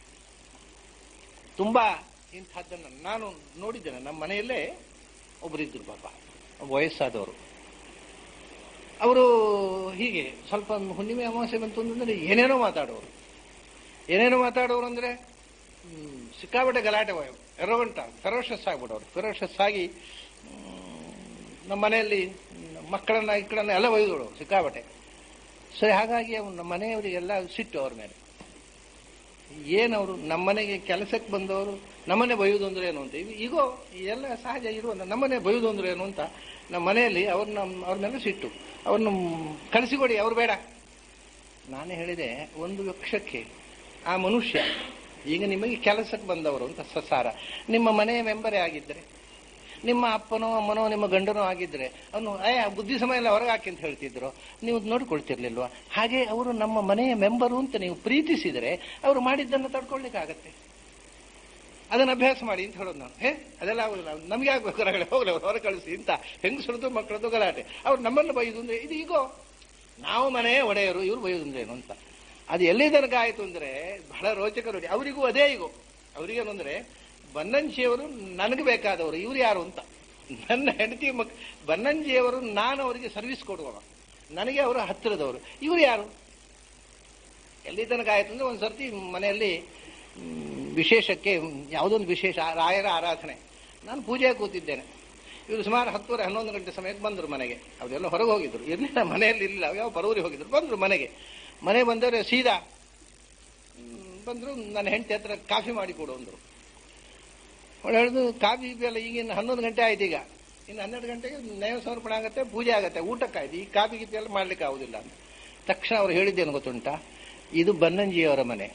ತುಂಬಾ ಇಂಥದ್ದನ್ನು ನಾನು ನೋಡಿದ್ದೇನೆ ನಮ್ಮ ಮನೆಯಲ್ಲೇ ಒಬ್ಬರಿದ್ರು ಪಾಪ ವಯಸ್ಸಾದವರು ಅವರು ಹೀಗೆ ಸ್ವಲ್ಪ ಹುಣ್ಣಿಮೆ ಅಮಾವಾಸ್ಯೆ ಬಂತು ಅಂತಂದ್ರೆ ಏನೇನೋ ಮಾತಾಡೋರು ಏನೇನೋ ಮಾತಾಡೋರು ಅಂದ್ರೆ ಹ್ಮ್, ಸಿಕ್ಕಾಪಟ್ಟೆ ಗಲಾಟೆ ಎರವಂಟ ಫೆರೋಷಸ್ ಆಗ್ಬಿಡೋರು ಫೆರೋಷಸ್ ಆಗಿ ಹ್ಮ್, ನಮ್ಮ ಮನೆಯಲ್ಲಿ ಮಕ್ಕಳನ್ನ ಇಕ್ಕಳನ್ನ ಎಲ್ಲ ಒಯ್ದೋಳು ಸಿಕ್ಕಾಪಟ್ಟೆ ಸರಿ ಹಾಗಾಗಿ ಅವ್ರು ನಮ್ಮ ಮನೆಯವರಿಗೆಲ್ಲ ಸಿಟ್ಟು ಅವ್ರ ಮೇಲೆ ಏನವರು ನಮ್ಮನೆಗೆ ಕೆಲಸಕ್ಕೆ ಬಂದವರು ನಮ್ಮನೆ ಬೈಯುವುದು ಅಂದ್ರೆ ಏನು ಅಂತ ಇವ್- ಈಗೋ ಎಲ್ಲ ಸಹಜ ಇರುವ ನಮ್ಮನೆ ಬೈಯುವುದು ಅಂದ್ರೆ ಏನು ಅಂತ ನಮ್ಮ ಮನೆಯಲ್ಲಿ ಅವ್ರ ನಮ್ಮ ಅವ್ರ ಮೇಲೆ ಸಿಟ್ಟು ಅವನು ಕಳಿಸಿಕೊಡಿ ಅವ್ರು ಬೇಡ ನಾನು ಹೇಳಿದೆ ಒಂದು ವೃಕ್ಷಕ್ಕೆ ಆ ಮನುಷ್ಯ ಈಗ ನಿಮಗೆ ಕೆಲಸಕ್ಕೆ ಬಂದವರು ಅಂತ ಸಸಾರ ನಿಮ್ಮ ಮನೆಯ ಮೆಂಬರೇ ಆಗಿದ್ರೆ ನಿಮ್ಮ ಅಪ್ಪನೋ ಅಮ್ಮನೋ ನಿಮ್ಮ ಗಂಡನೋ ಆಗಿದ್ರೆ ಅವನು ಅಯ್ಯ ಬುದ್ಧಿ ಸಮಯ ಎಲ್ಲ ಹೊರಗೆ ಹಾಕಿ ಅಂತ ಹೇಳ್ತಿದ್ರು ನೀವು ನೋಡಿಕೊಳ್ತಿರ್ಲಿಲ್ವಾ ಹಾಗೆ ಅವರು ನಮ್ಮ ಮನೆಯ ಮೆಂಬರು ಅಂತ ನೀವು ಪ್ರೀತಿಸಿದರೆ ಅವರು ಮಾಡಿದ್ದನ್ನು ತಡ್ಕೊಳ್ಲಿಕ್ಕಾಗತ್ತೆ ಅದನ್ನ ಅಭ್ಯಾಸ ಮಾಡಿ ಅಂತ ಹೇಳೋದು ನಾನು ಹೇ ಅದೆಲ್ಲ ಆಗುದಿಲ್ಲ ನಮಗೆ ಆಗ್ಬೇಕು ಹೊರಗಡೆ ಹೋಗ್ಲಿ ಅವ್ರು ಹೊರ ಕಳಿಸಿ ಅಂತ ಹೆಂಗಸರದ್ದು ಮಕ್ಕಳದ್ದು ಗಲಾಟೆ ಅವ್ರು ನಮ್ಮನ್ನು ಬೈದು ಅಂದ್ರೆ ಇದು ಈಗೋ ನಾವು ಮನೆ ಒಡೆಯರು ಇವ್ರು ಬೈಯೋದು ಅಂದ್ರೆ ಏನು ಅಂತ ಅದು ಎಲ್ಲಿ ತನಕ ಆಯ್ತು ಅಂದ್ರೆ ಬಹಳ ರೋಚಕ ನೋಡಿ ಅವರಿಗೂ ಅದೇ ಈಗೋ ಅವರಿಗೇನು ಅಂದ್ರೆ ಬನ್ನಂಚಿಯವರು ನನಗೆ ಬೇಕಾದವರು ಇವ್ರು ಯಾರು ಅಂತ ನನ್ನ ಹೆಂಡತಿ ಮಕ್ ಬನ್ನಂಜಿಯವರು ನಾನು ಅವರಿಗೆ ಸರ್ವಿಸ್ ಕೊಡುವವ ನನಗೆ ಅವರು ಹತ್ತಿರದವರು ಇವ್ರು ಯಾರು ಎಲ್ಲಿ ತನಕ ಆಯ್ತು ಅಂದ್ರೆ ಒಂದು ಸರ್ತಿ ಮನೆಯಲ್ಲಿ ಮ್, ವಿಶೇಷಕ್ಕೆ ಯಾವುದೋ ಒಂದು ವಿಶೇಷ ಆ- ರಾಯರ ಆರಾಧನೆ ನಾನು ಪೂಜೆಗೆ ಕೂತಿದ್ದೇನೆ ಇವರು ಸುಮಾರು ಹತ್ತುವರೆ ಹನ್ನೊಂದು ಗಂಟೆ ಸಮಯಕ್ಕೆ ಬಂದರು ಮನೆಗೆ ಅವರೆಲ್ಲ ಹೊರಗೆ ಹೋಗಿದ್ರು ಇರಲಿಲ್ಲ ಮನೆಯಲ್ಲಿ ಇರಲಿಲ್ಲ ಯಾವ ಬರೂರಿಗೆ ಹೋಗಿದ್ರು ಬಂದರು ಮನೆಗೆ ಮನೆ ಬಂದವರು ಸೀದಾ ಮ್, ಬಂದ್ರು ನನ್ನ ಹೆಂಡತಿ ಹತ್ರ ಕಾಫಿ ಮಾಡಿ ಕೊಡು ಅಂದರು ಅವಳು ಹೇಳಿದ್ರು ಕಾಫಿ ಎಲ್ಲ ಈಗಿನ ಹನ್ನೊಂದು ಗಂಟೆ ಆಯ್ತು ಈಗ ಇನ್ನು ಹನ್ನೆರಡು ಗಂಟೆಗೆ ನೈವ ಸಮರ್ಪಣೆ ಆಗುತ್ತೆ ಪೂಜೆ ಆಗುತ್ತೆ ಊಟಕ್ಕಾಯ್ತು ಈ ಕಾಫಿ ಗೀಪಿ ಎಲ್ಲ ಮಾಡ್ಲಿಕ್ಕೆ ಆಗುದಿಲ್ಲ ಅಂತ ತಕ್ಷಣ ಅವ್ರು ಹೇಳಿದ್ದೇನು ಗೊತ್ತುಂಟಾ ಇದು ಬನ್ನಂಜಿಯವರ ಮನೆ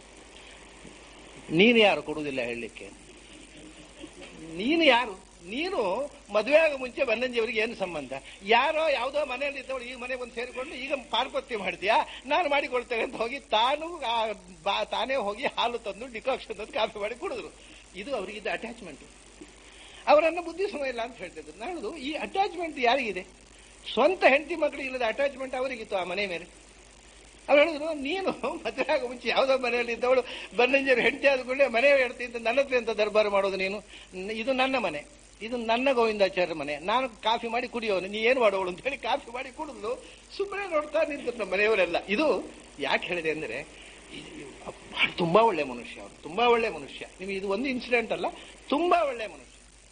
ನೀನು ಯಾರು ಕೊಡುವುದಿಲ್ಲ ಹೇಳಲಿಕ್ಕೆ ನೀನು ಯಾರು ನೀನು ಮದುವೆ ಆಗೋ ಮುಂಚೆ ಬನ್ನಂಜಿಯವರಿಗೆ ಏನು ಸಂಬಂಧ ಯಾರೋ ಯಾವುದೋ ಮನೆಯಲ್ಲಿ ಇದ್ದವಳು ಈ ಮನೆ ಬಂದು ಸೇರಿಕೊಂಡು ಈಗ ಪಾರ್ಪತ್ಯ ಮಾಡ್ತೀಯಾ ನಾನು ಮಾಡಿಕೊಳ್ತೇನೆ ಅಂತ ಹೋಗಿ ತಾನು ಆ ಬಾ- ತಾನೇ ಹೋಗಿ ಹಾಲು ತಂದು ಡಿಕಾಕ್ಷನ್ ತಂದು ಕಾಫಿ ಮಾಡಿ ಕುಡಿದ್ರು ಇದು ಅವರಿಗಿದ್ದ ಅಟ್ಯಾಚ್ಮೆಂಟ್ ಅವರನ್ನ ಬುದ್ಧಿ ಸಮಯ ಇಲ್ಲ ಅಂತ ಹೇಳ್ತಿದ್ರು ನಾನು ಈ ಅಟ್ಯಾಚ್ಮೆಂಟ್ ಯಾರಿಗಿದೆ ಸ್ವಂತ ಹೆಂಡತಿ ಮಕ್ಕಳಿಗೆ ಇಲ್ಲದ ಅಟ್ಯಾಚ್ಮೆಂಟ್ ಅವರಿಗಿತ್ತು ಆ ಮನೆ ಮೇಲೆ ಅವ್ರು ಹೇಳಿದ್ರು ನೀನು ಮದುವೆ ಆಗೋ ಮುಂಚೆ ಯಾವುದೋ ಮನೆಯಲ್ಲಿ ಇದ್ದವಳು ಬನ್ನಂಜರು ಹೆಂಡತಿ ಆದ್ಕೊಳ್ಳಿ ಮನೆ ಹೆಂಡತಿ ಅಂತ ನನ್ನ ಹತ್ರ ಅಂತ ದರ್ಬಾರು ಮಾಡೋದು ನೀನು ನ- ಇದು ನನ್ನ ಮನೆ ಇದು ನನ್ನ ಗೋವಿಂದಾಚಾರ್ಯ ಮನೆ ನಾನು ಕಾಫಿ ಮಾಡಿ ಕುಡಿಯೋನು ನೀ ಏನು ಮಾಡೋಳು ಅಂತ ಹೇಳಿ ಕಾಫಿ ಮಾಡಿ ಕುಡಿದ್ಲು ಸುಮ್ಮನೆ ನೋಡ್ತಾ ನಿಂತು ನಮ್ಮ ಮನೆಯವರೆಲ್ಲ ಇದು ಯಾಕೆ ಹೇಳಿದೆ ಅಂದ್ರೆ ಇದು ಬಹಳ ತುಂಬಾ ಒಳ್ಳೆ ಮನುಷ್ಯ ಅವರು ತುಂಬಾ ಒಳ್ಳೆ ಮನುಷ್ಯ ನಿಮಗೆ ಇದು ಒಂದು ಇನ್ಸಿಡೆಂಟ್ ಅಲ್ಲ ತುಂಬಾ ಒಳ್ಳೆ ಮನುಷ್ಯ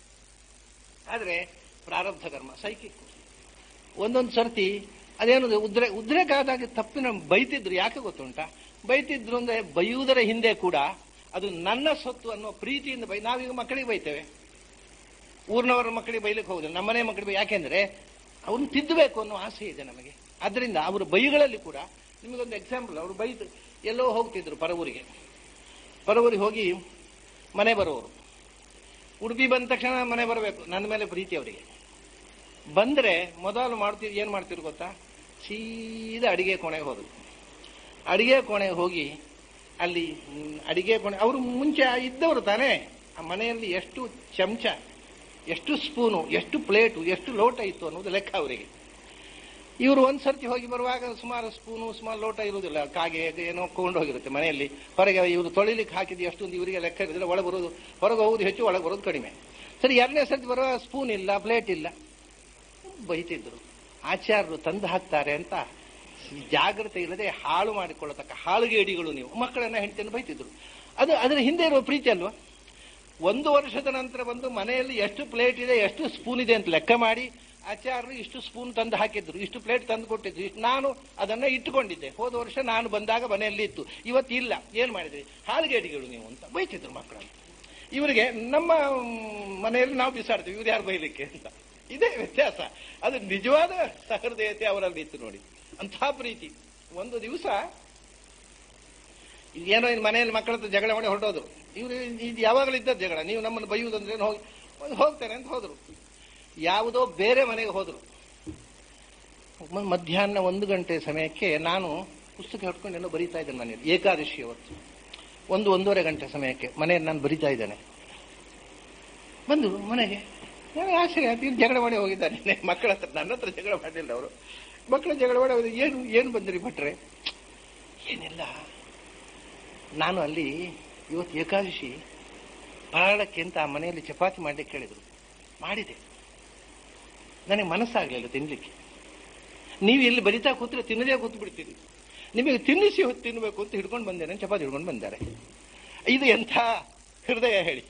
ಆದ್ರೆ ಪ್ರಾರಬ್ಧ ಕರ್ಮ ಸೈಕಿಕ್ ಒಂದೊಂದು ಸರ್ತಿ ಅದೇನು ಉದ್ರೆ ಉದ್ರೇಕ ಆದಾಗ ತಪ್ಪಿನ ಬೈತಿದ್ರು ಯಾಕೆ ಗೊತ್ತುಂಟಾ ಬೈತಿದ್ರು ಅಂದ್ರೆ ಬೈಯುವುದರ ಹಿಂದೆ ಕೂಡ ಅದು ನನ್ನ ಸೊತ್ತು ಅನ್ನೋ ಪ್ರೀತಿಯಿಂದ ಬೈ ನಾವೀಗ ಮಕ್ಕಳಿಗೆ ಬೈತೇವೆ ಊರಿನವರ ಮಕ್ಕಳಿಗೆ ಬೈಲಿಕ್ಕೆ ಹೋಗುದಿಲ್ಲ ನಮ್ಮನೆ ಮಕ್ಕಳಿಗೆ ಬೈ- ಯಾಕೆಂದ್ರೆ ಅವ್ರನ್ನ ತಿದ್ದಬೇಕು ಅನ್ನೋ ಆಸೆ ಇದೆ ನಮಗೆ ಅದರಿಂದ ಅವರ ಬೈಗಳಲ್ಲಿ ಕೂಡ ನಿಮಗೊಂದು ಎಕ್ಸಾಂಪಲ್ ಅವರು ಬೈದು ಎಲ್ಲೋ ಹೋಗ್ತಿದ್ರು ಪರವೂರಿಗೆ ಪರವೂರಿಗೆ ಹೋಗಿ ಮನೆ ಬರುವವರು ಉಡುಪಿ ಬಂದ ತಕ್ಷಣ ಮನೆ ಬರಬೇಕು ನನ್ನ ಮೇಲೆ ಪ್ರೀತಿ ಅವರಿಗೆ ಬಂದ್ರೆ ಮೊದಲು ಮಾಡ್ತೀವಿ ಏನ್ ಮಾಡ್ತಿರು ಗೊತ್ತಾ ಸೀದಾ ಅಡಿಗೆ ಕೋಣೆಗೆ ಹೋದ್ರು ಅಡಿಗೆ ಕೋಣೆಗೆ ಹೋಗಿ ಅಲ್ಲಿ ಮ್, ಅಡಿಗೆ ಕೋಣೆ ಅವರು ಮುಂಚೆ ಇದ್ದವರು ತಾನೇ ಆ ಮನೆಯಲ್ಲಿ ಎಷ್ಟು ಚಮಚ ಎಷ್ಟು ಸ್ಪೂನು ಎಷ್ಟು ಪ್ಲೇಟು ಎಷ್ಟು ಲೋಟ ಇತ್ತು ಅನ್ನೋದು ಲೆಕ್ಕ ಅವರಿಗೆ ಇವರು ಒಂದ್ ಸರ್ತಿ ಹೋಗಿ ಬರುವಾಗ ಸುಮಾರು ಸ್ಪೂನು ಸುಮಾರು ಲೋಟ ಇರುವುದಿಲ್ಲ ಕಾಗೆ ಏನೋ ಕೊಂಡು ಹೋಗಿರುತ್ತೆ ಮನೆಯಲ್ಲಿ ಹೊರಗೆ ಇವರು ತೊಳಿಲಿಕ್ಕೆ ಹಾಕಿದ್ದು ಎಷ್ಟು ಅಂತ ಇವರಿಗೆ ಲೆಕ್ಕ ಇರೋದಿಲ್ಲ ಒಳಗೆ ಬರೋದು ಹೊರಗೆ ಹೋಗುದು ಹೆಚ್ಚು ಒಳಗೆ ಬರೋದು ಕಡಿಮೆ ಸರಿ ಎರಡನೇ ಸರ್ತಿ ಬರುವಾಗ ಸ್ಪೂನ್ ಇಲ್ಲ ಪ್ಲೇಟ್ ಇಲ್ಲ ಬೈತಿದ್ರು ಆಚಾರ್ಯರು ತಂದು ಹಾಕ್ತಾರೆ ಅಂತ ಜಾಗ್ರತೆ ಇಲ್ಲದೆ ಹಾಳು ಮಾಡಿಕೊಳ್ಳತಕ್ಕ ಹಾಳುಗೇಡಿಗಳು ನೀವು ಮಕ್ಕಳನ್ನ ಹೆಂಡತಿಯನ್ನು ಬೈತಿದ್ರು ಅದು ಅದರ ಹಿಂದೆ ಇರುವ ಪ್ರೀತಿ ಅಲ್ವಾ ಒಂದು ವರ್ಷದ ನಂತರ ಬಂದು ಮನೆಯಲ್ಲಿ ಎಷ್ಟು ಪ್ಲೇಟ್ ಇದೆ ಎಷ್ಟು ಸ್ಪೂನ್ ಇದೆ ಅಂತ ಲೆಕ್ಕ ಮಾಡಿ ಆಚಾರ್ಯರು ಇಷ್ಟು ಸ್ಪೂನ್ ತಂದು ಹಾಕಿದ್ರು ಇಷ್ಟು ಪ್ಲೇಟ್ ತಂದು ಕೊಟ್ಟಿದ್ರು ಇಷ್ಟು ನಾನು ಅದನ್ನ ಇಟ್ಟುಕೊಂಡಿದ್ದೆ ಹೋದ ವರ್ಷ ನಾನು ಬಂದಾಗ ಮನೆಯಲ್ಲಿ ಇತ್ತು ಇವತ್ತು ಇಲ್ಲ ಏನ್ ಮಾಡಿದ್ರಿ ಹಾಳುಗೇಡಿಗಳು ನೀವು ಅಂತ ಬೈತಿದ್ರು ಮಕ್ಕಳನ್ನು ಇವರಿಗೆ ನಮ್ಮ ಮ್, ಮನೆಯಲ್ಲಿ ನಾವು ಬಿಸಾಡ್ತೀವಿ ಇವ್ರು ಯಾರು ಬೈಲಿಕ್ಕೆ ಅಂತ ಇದೇ ವ್ಯತ್ಯಾಸ ಅದು ನಿಜವಾದ ಸಹೃದಯತೆ ಅವರಲ್ಲಿ ಇತ್ತು ನೋಡಿ ಅಂತಹ ಪ್ರೀತಿ ಒಂದು ದಿವಸ ಏನೋ ಇನ್ನು ಮನೆಯಲ್ಲಿ ಮಕ್ಕಳ ಹತ್ರ ಜಗಳ ಮಾಡಿ ಹೊರಟೋದ್ರು ಇವರು ಇದು ಯಾವಾಗಲೂ ಇದ್ದದ್ದು ಜಗಳ ನೀವು ನಮ್ಮನ್ನು ಬೈಯುವುದಂದ್ರೆ ಹೋಗಿ ಒಂದು ಹೋಗ್ತಾರೆ ಅಂತ ಹೋದ್ರು ಯಾವುದೋ ಬೇರೆ ಮನೆಗೆ ಹೋದ್ರು ಮ- ಮಧ್ಯಾಹ್ನ ಒಂದು ಗಂಟೆ ಸಮಯಕ್ಕೆ ನಾನು ಪುಸ್ತಕ ಹಿಡ್ಕೊಂಡು ಏನೋ ಬರೀತಾ ಇದ್ದೇನೆ ಮನೆಯಲ್ಲಿ ಏಕಾದಶಿ ಅವತ್ತು ಒಂದು ಒಂದೂವರೆ ಗಂಟೆ ಸಮಯಕ್ಕೆ ಮನೆಯಲ್ಲಿ ನಾನು ಬರಿತಾ ಇದ್ದೇನೆ ಬಂದು ಮನೆಗೆ ನನಗೆ ಆಶ್ಚರ್ಯ ಆಯ್ತು ಇವ್ರು ಜಗಳ ಮಾಡಿ ಹೋಗಿದ್ದಾರೆ ಮಕ್ಕಳ ಹತ್ರ ನನ್ನ ಹತ್ರ ಜಗಳ ಮಾಡಲಿಲ್ಲ ಅವರು ಮಕ್ಕಳ ಜಗಳ ಮಾಡಿ ಹೋಗಿದ್ದು ಏನು ಏನು ಬಂದ್ರಿ ಭಟ್ರೆ ಏನಿಲ್ಲ ನಾನು ಅಲ್ಲಿ ಇವತ್ತು ಏಕಾದಶಿ ಪಾಳಕ್ಕೆ ಅಂತ ಆ ಮನೆಯಲ್ಲಿ ಚಪಾತಿ ಮಾಡ್ಲಿಕ್ಕೆ ಹೇಳಿದ್ರು ಮಾಡಿದೆ ನನಗೆ ಮನಸ್ಸಾಗಲಿಲ್ಲ ತಿನ್ಲಿಕ್ಕೆ ನೀವು ಇಲ್ಲಿ ಬರಿತಾ ಕೂತ್ರೆ ತಿನ್ನದೇ ಕೂತು ಬಿಡ್ತೀರಿ ನಿಮಗೆ ತಿನ್ನಿಸಿ ಹೊತ್ತು ತಿನ್ನಬೇಕು ಅಂತ ಹಿಡ್ಕೊಂಡು ಬಂದೇನೆ ಚಪಾತಿ ಹಿಡ್ಕೊಂಡು ಬಂದಾರೆ ಇದು ಎಂಥ ಹೃದಯ ಹೇಳಿ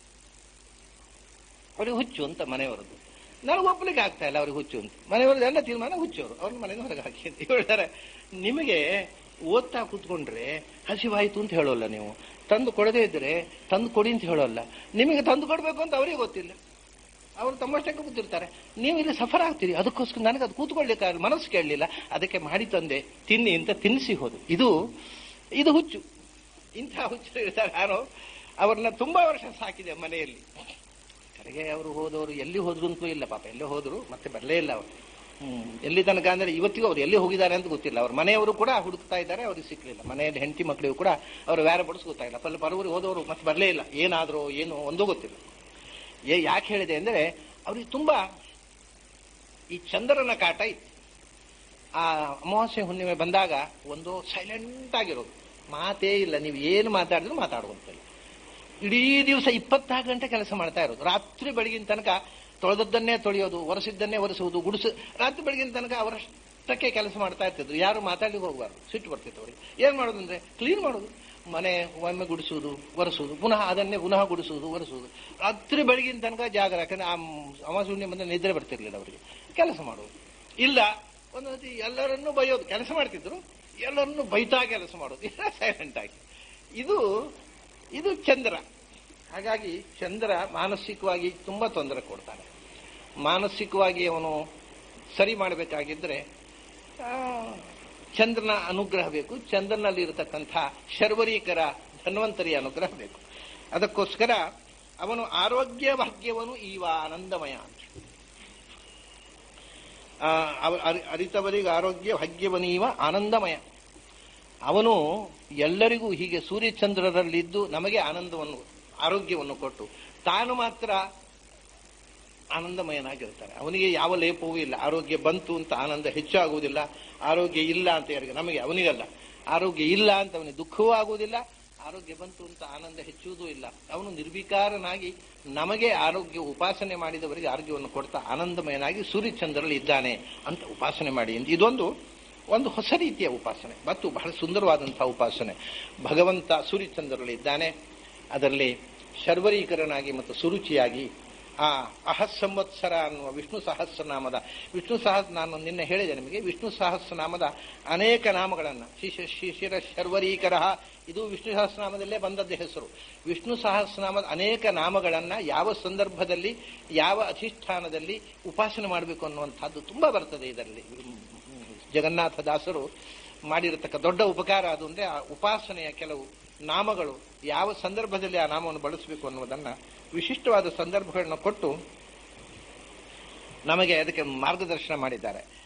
ಅವ್ರಿಗೆ ಹುಚ್ಚು ಅಂತ ಮನೆಯವರದ್ದು ನನಗೆ ಒಪ್ಪಲಿಕ್ಕೆ ಆಗ್ತಾ ಇಲ್ಲ ಅವ್ರಿಗೆ ಹುಚ್ಚು ಅಂತ ಮನೆಯವ್ರದ್ದು ಎಲ್ಲ ತೀರ್ಮಾನ ಹುಚ್ಚವರು ಅವ್ರ ಮನೆಯಿಂದ ಹೊರಗೆ ಹಾಕಿ ಅಂತ ಹೇಳ್ತಾರೆ ನಿಮಗೆ ಓದ್ತಾ ಕೂತ್ಕೊಂಡ್ರೆ ಹಸಿವಾಯ್ತು ಅಂತ ಹೇಳೋಲ್ಲ ನೀವು ತಂದು ಕೊಡದೇ ಇದ್ರೆ ತಂದು ಕೊಡಿ ಅಂತ ಹೇಳೋಲ್ಲ ನಿಮಗೆ ತಂದು ಕೊಡ್ಬೇಕು ಅಂತ ಅವರಿಗೆ ಗೊತ್ತಿಲ್ಲ ಅವರು ತಮ್ಮಷ್ಟಕ್ಕೆ ಕೂತಿರ್ತಾರೆ ನೀವು ಇಲ್ಲಿ ಸಫರ್ ಆಗ್ತೀರಿ ಅದಕ್ಕೋಸ್ಕರ ನನಗೆ ಅದು ಕೂತ್ಕೊಳ್ಳಿಕ್ಕೆ ಮನಸ್ಸು ಕೇಳಲಿಲ್ಲ ಅದಕ್ಕೆ ಮಾಡಿ ತಂದೆ ತಿನ್ನಿ ಅಂತ ತಿನ್ನಿಸಿ ಹೋದು ಇದು ಇದು ಹುಚ್ಚು ಇಂಥ ಹುಚ್ಚರು ಇರ್ತಾರೆ ಯಾರೋ ಅವ್ರನ್ನ ತುಂಬಾ ವರ್ಷ ಸಾಕಿದೆ ಮನೆಯಲ್ಲಿ ಕಡೆಗೆ ಅವರು ಹೋದವರು ಎಲ್ಲಿ ಹೋದ್ರು ಅಂತೂ ಇಲ್ಲ ಪಾಪ ಎಲ್ಲಿ ಹೋದ್ರು ಮತ್ತೆ ಬರಲೇ ಇಲ್ಲ ಅವರು ಹ್ಮ್ ಎಲ್ಲಿ ತನಕ ಅಂದ್ರೆ ಇವತ್ತಿಗೂ ಅವ್ರು ಎಲ್ಲಿ ಹೋಗಿದ್ದಾರೆ ಅಂತ ಗೊತ್ತಿಲ್ಲ ಅವ್ರ ಮನೆಯವರು ಕೂಡ ಹುಡುಕ್ತಾ ಇದ್ದಾರೆ ಅವ್ರಿಗೆ ಸಿಕ್ಲಿಲ್ಲ ಮನೆಯಲ್ಲಿ ಹೆಂಡತಿ ಮಕ್ಕಳಿಗೂ ಕೂಡ ಅವರು ವ್ಯಾರ ಬಡಿಸ್ ಗೊತ್ತಾಗಿಲ್ಲ ಪಲ್ಲ ಪರವರಿಗೆ ಹೋದವರು ಮತ್ತೆ ಬರಲೇ ಇಲ್ಲ ಏನಾದ್ರು ಏನು ಒಂದೂ ಗೊತ್ತಿಲ್ಲ ಏ ಯಾಕೆ ಹೇಳಿದೆ ಅಂದ್ರೆ ಅವ್ರಿಗೆ ತುಂಬಾ ಈ ಚಂದ್ರನ ಕಾಟ ಇತ್ತು ಆ ಅಮಾವಾಸ್ಯೆ ಹುಣ್ಣಿಮೆ ಬಂದಾಗ ಒಂದು ಸೈಲೆಂಟ್ ಆಗಿರೋದು ಮಾತೇ ಇಲ್ಲ ನೀವು ಏನು ಮಾತಾಡಿದ್ರು ಮಾತಾಡುವಂತಿಲ್ಲ ಇಡೀ ದಿವಸ ಇಪ್ಪತ್ತಾರು ಗಂಟೆ ಕೆಲಸ ಮಾಡ್ತಾ ಇರೋದು ರಾತ್ರಿ ಬೆಳಗಿನ ತನಕ ತೊಳೆದದ್ದನ್ನೇ ತೊಳೆಯೋದು ಒರೆಸಿದ್ದನ್ನೇ ಒರೆಸುವುದು ಗುಡಿಸು ರಾತ್ರಿ ಬೆಳಗಿನ ತನಕ ಅವರಷ್ಟಕ್ಕೆ ಕೆಲಸ ಮಾಡ್ತಾ ಇರ್ತಿದ್ರು ಯಾರು ಮಾತಾಡ್ಲಿಕ್ಕೆ ಹೋಗಬಾರ್ದು ಸಿಟ್ಟು ಬರ್ತಿತ್ತು ಅವ್ರಿಗೆ ಏನ್ ಮಾಡೋದು ಅಂದ್ರೆ ಕ್ಲೀನ್ ಮಾಡೋದು ಮನೆ ಒಮ್ಮೆ ಗುಡಿಸುವುದು ಒರೆಸುವುದು ಪುನಃ ಅದನ್ನೇ ಪುನಃ ಗುಡಿಸುವುದು ಒರೆಸುವುದು ರಾತ್ರಿ ಬೆಳಗಿನ ತನಕ ಜಾಗರ ಯಾಕಂದ್ರೆ ಆ ಅಮಾವಾಸ್ಯ ಬಂದ ನಿದ್ರೆ ಬರ್ತಿರ್ಲಿಲ್ಲ ಅವರಿಗೆ ಕೆಲಸ ಮಾಡುವುದು ಇಲ್ಲ ಒಂದೊಂದು ಎಲ್ಲರನ್ನೂ ಬೈಯೋದು ಕೆಲಸ ಮಾಡ್ತಿದ್ರು ಎಲ್ಲರನ್ನೂ ಬೈತಾ ಕೆಲಸ ಮಾಡೋದು ಇಲ್ಲ ಸೈಲೆಂಟ್ ಆಗಿ ಇದು ಇದು ಚಂದ್ರ ಹಾಗಾಗಿ ಚಂದ್ರ ಮಾನಸಿಕವಾಗಿ ತುಂಬಾ ತೊಂದರೆ ಕೊಡ್ತಾನೆ ಮಾನಸಿಕವಾಗಿ ಅವನು ಸರಿ ಮಾಡಬೇಕಾಗಿದ್ರೆ ಆ, ಚಂದ್ರನ ಅನುಗ್ರಹ ಬೇಕು ಚಂದ್ರನಲ್ಲಿ ಇರತಕ್ಕಂಥ ಶರ್ವರೀಕರ ಧನ್ವಂತರಿಯ ಅನುಗ್ರಹ ಬೇಕು ಅದಕ್ಕೋಸ್ಕರ ಅವನು ಆರೋಗ್ಯ ಭಾಗ್ಯವನು ಈವ ಆನಂದಮಯ ಅಂತ ಆ, ಅವ- ಅರಿ- ಅರಿತವರಿಗೆ ಆರೋಗ್ಯ ಭಾಗ್ಯವನೀವ ಆನಂದಮಯ ಅವನು ಎಲ್ಲರಿಗೂ ಹೀಗೆ ಸೂರ್ಯಚಂದ್ರರಲ್ಲಿದ್ದು ನಮಗೆ ಆನಂದವನ್ನು ಆರೋಗ್ಯವನ್ನು ಕೊಟ್ಟು ತಾನು ಮಾತ್ರ ಆನಂದಮಯನಾಗಿರ್ತಾನೆ ಅವನಿಗೆ ಯಾವ ಲೇಪವೂ ಇಲ್ಲ ಆರೋಗ್ಯ ಬಂತು ಅಂತ ಆನಂದ ಹೆಚ್ಚಾಗುವುದಿಲ್ಲ ಆರೋಗ್ಯ ಇಲ್ಲ ಅಂತ ಯಾರಿಗೆ ನಮಗೆ ಅವನಿಗಲ್ಲ ಆರೋಗ್ಯ ಇಲ್ಲ ಅಂತ ಅವನಿಗೆ ದುಃಖವೂ ಆಗುವುದಿಲ್ಲ ಆರೋಗ್ಯ ಬಂತು ಅಂತ ಆನಂದ ಹೆಚ್ಚುವುದೂ ಇಲ್ಲ ಅವನು ನಿರ್ವಿಕಾರನಾಗಿ ನಮಗೆ ಆರೋಗ್ಯ ಉಪಾಸನೆ ಮಾಡಿದವರಿಗೆ ಆರೋಗ್ಯವನ್ನು ಕೊಡ್ತಾ ಆನಂದಮಯನಾಗಿ ಸೂರ್ಯಚಂದ್ರಲ್ಲಿ ಇದ್ದಾನೆ ಅಂತ ಉಪಾಸನೆ ಮಾಡಿ ಅಂತ ಇದೊಂದು ಒಂದು ಹೊಸ ರೀತಿಯ ಉಪಾಸನೆ ಮತ್ತು ಬಹಳ ಸುಂದರವಾದಂತಹ ಉಪಾಸನೆ ಭಗವಂತ ಸೂರ್ಯಚಂದ್ರಲ್ಲಿ ಇದ್ದಾನೆ ಅದರಲ್ಲಿ ಶರ್ವರೀಕರನಾಗಿ ಮತ್ತು ಸುರುಚಿಯಾಗಿ ಆ ಅಹಸ್ ಸಂವತ್ಸರ ಅನ್ನುವ ವಿಷ್ಣು ಸಹಸ್ರನಾಮದ ವಿಷ್ಣು ಸಹಸ್ ನಾನು ನಿನ್ನೆ ಹೇಳಿದೆ ನಿಮಗೆ ವಿಷ್ಣು ಸಹಸ್ರನಾಮದ ಅನೇಕ ನಾಮಗಳನ್ನ ಶಿಶ ಶಿಶಿರ ಶರ್ವರೀಕರ ಇದು ವಿಷ್ಣು ಸಹಸ್ರನಾಮದಲ್ಲೇ ಬಂದದ್ದ ಹೆಸರು ವಿಷ್ಣು ಸಹಸ್ರನಾಮದ ಅನೇಕ ನಾಮಗಳನ್ನ ಯಾವ ಸಂದರ್ಭದಲ್ಲಿ ಯಾವ ಅಧಿಷ್ಠಾನದಲ್ಲಿ ಉಪಾಸನೆ ಮಾಡಬೇಕು ಅನ್ನುವಂಥದ್ದು ತುಂಬಾ ಬರ್ತದೆ ಇದರಲ್ಲಿ ಜಗನ್ನಾಥ ದಾಸರು ಮಾಡಿರತಕ್ಕ ದೊಡ್ಡ ಉಪಕಾರ ಅದು ಅಂದ್ರೆ ಆ ಉಪಾಸನೆಯ ಕೆಲವು ನಾಮಗಳು ಯಾವ ಸಂದರ್ಭದಲ್ಲಿ ಆ ನಾಮವನ್ನು ಬಳಸಬೇಕು ಅನ್ನುವುದನ್ನ ವಿಶಿಷ್ಟವಾದ ಸಂದರ್ಭಗಳನ್ನು ಕೊಟ್ಟು ನಮಗೆ ಅದಕ್ಕೆ ಮಾರ್ಗದರ್ಶನ ಮಾಡಿದ್ದಾರೆ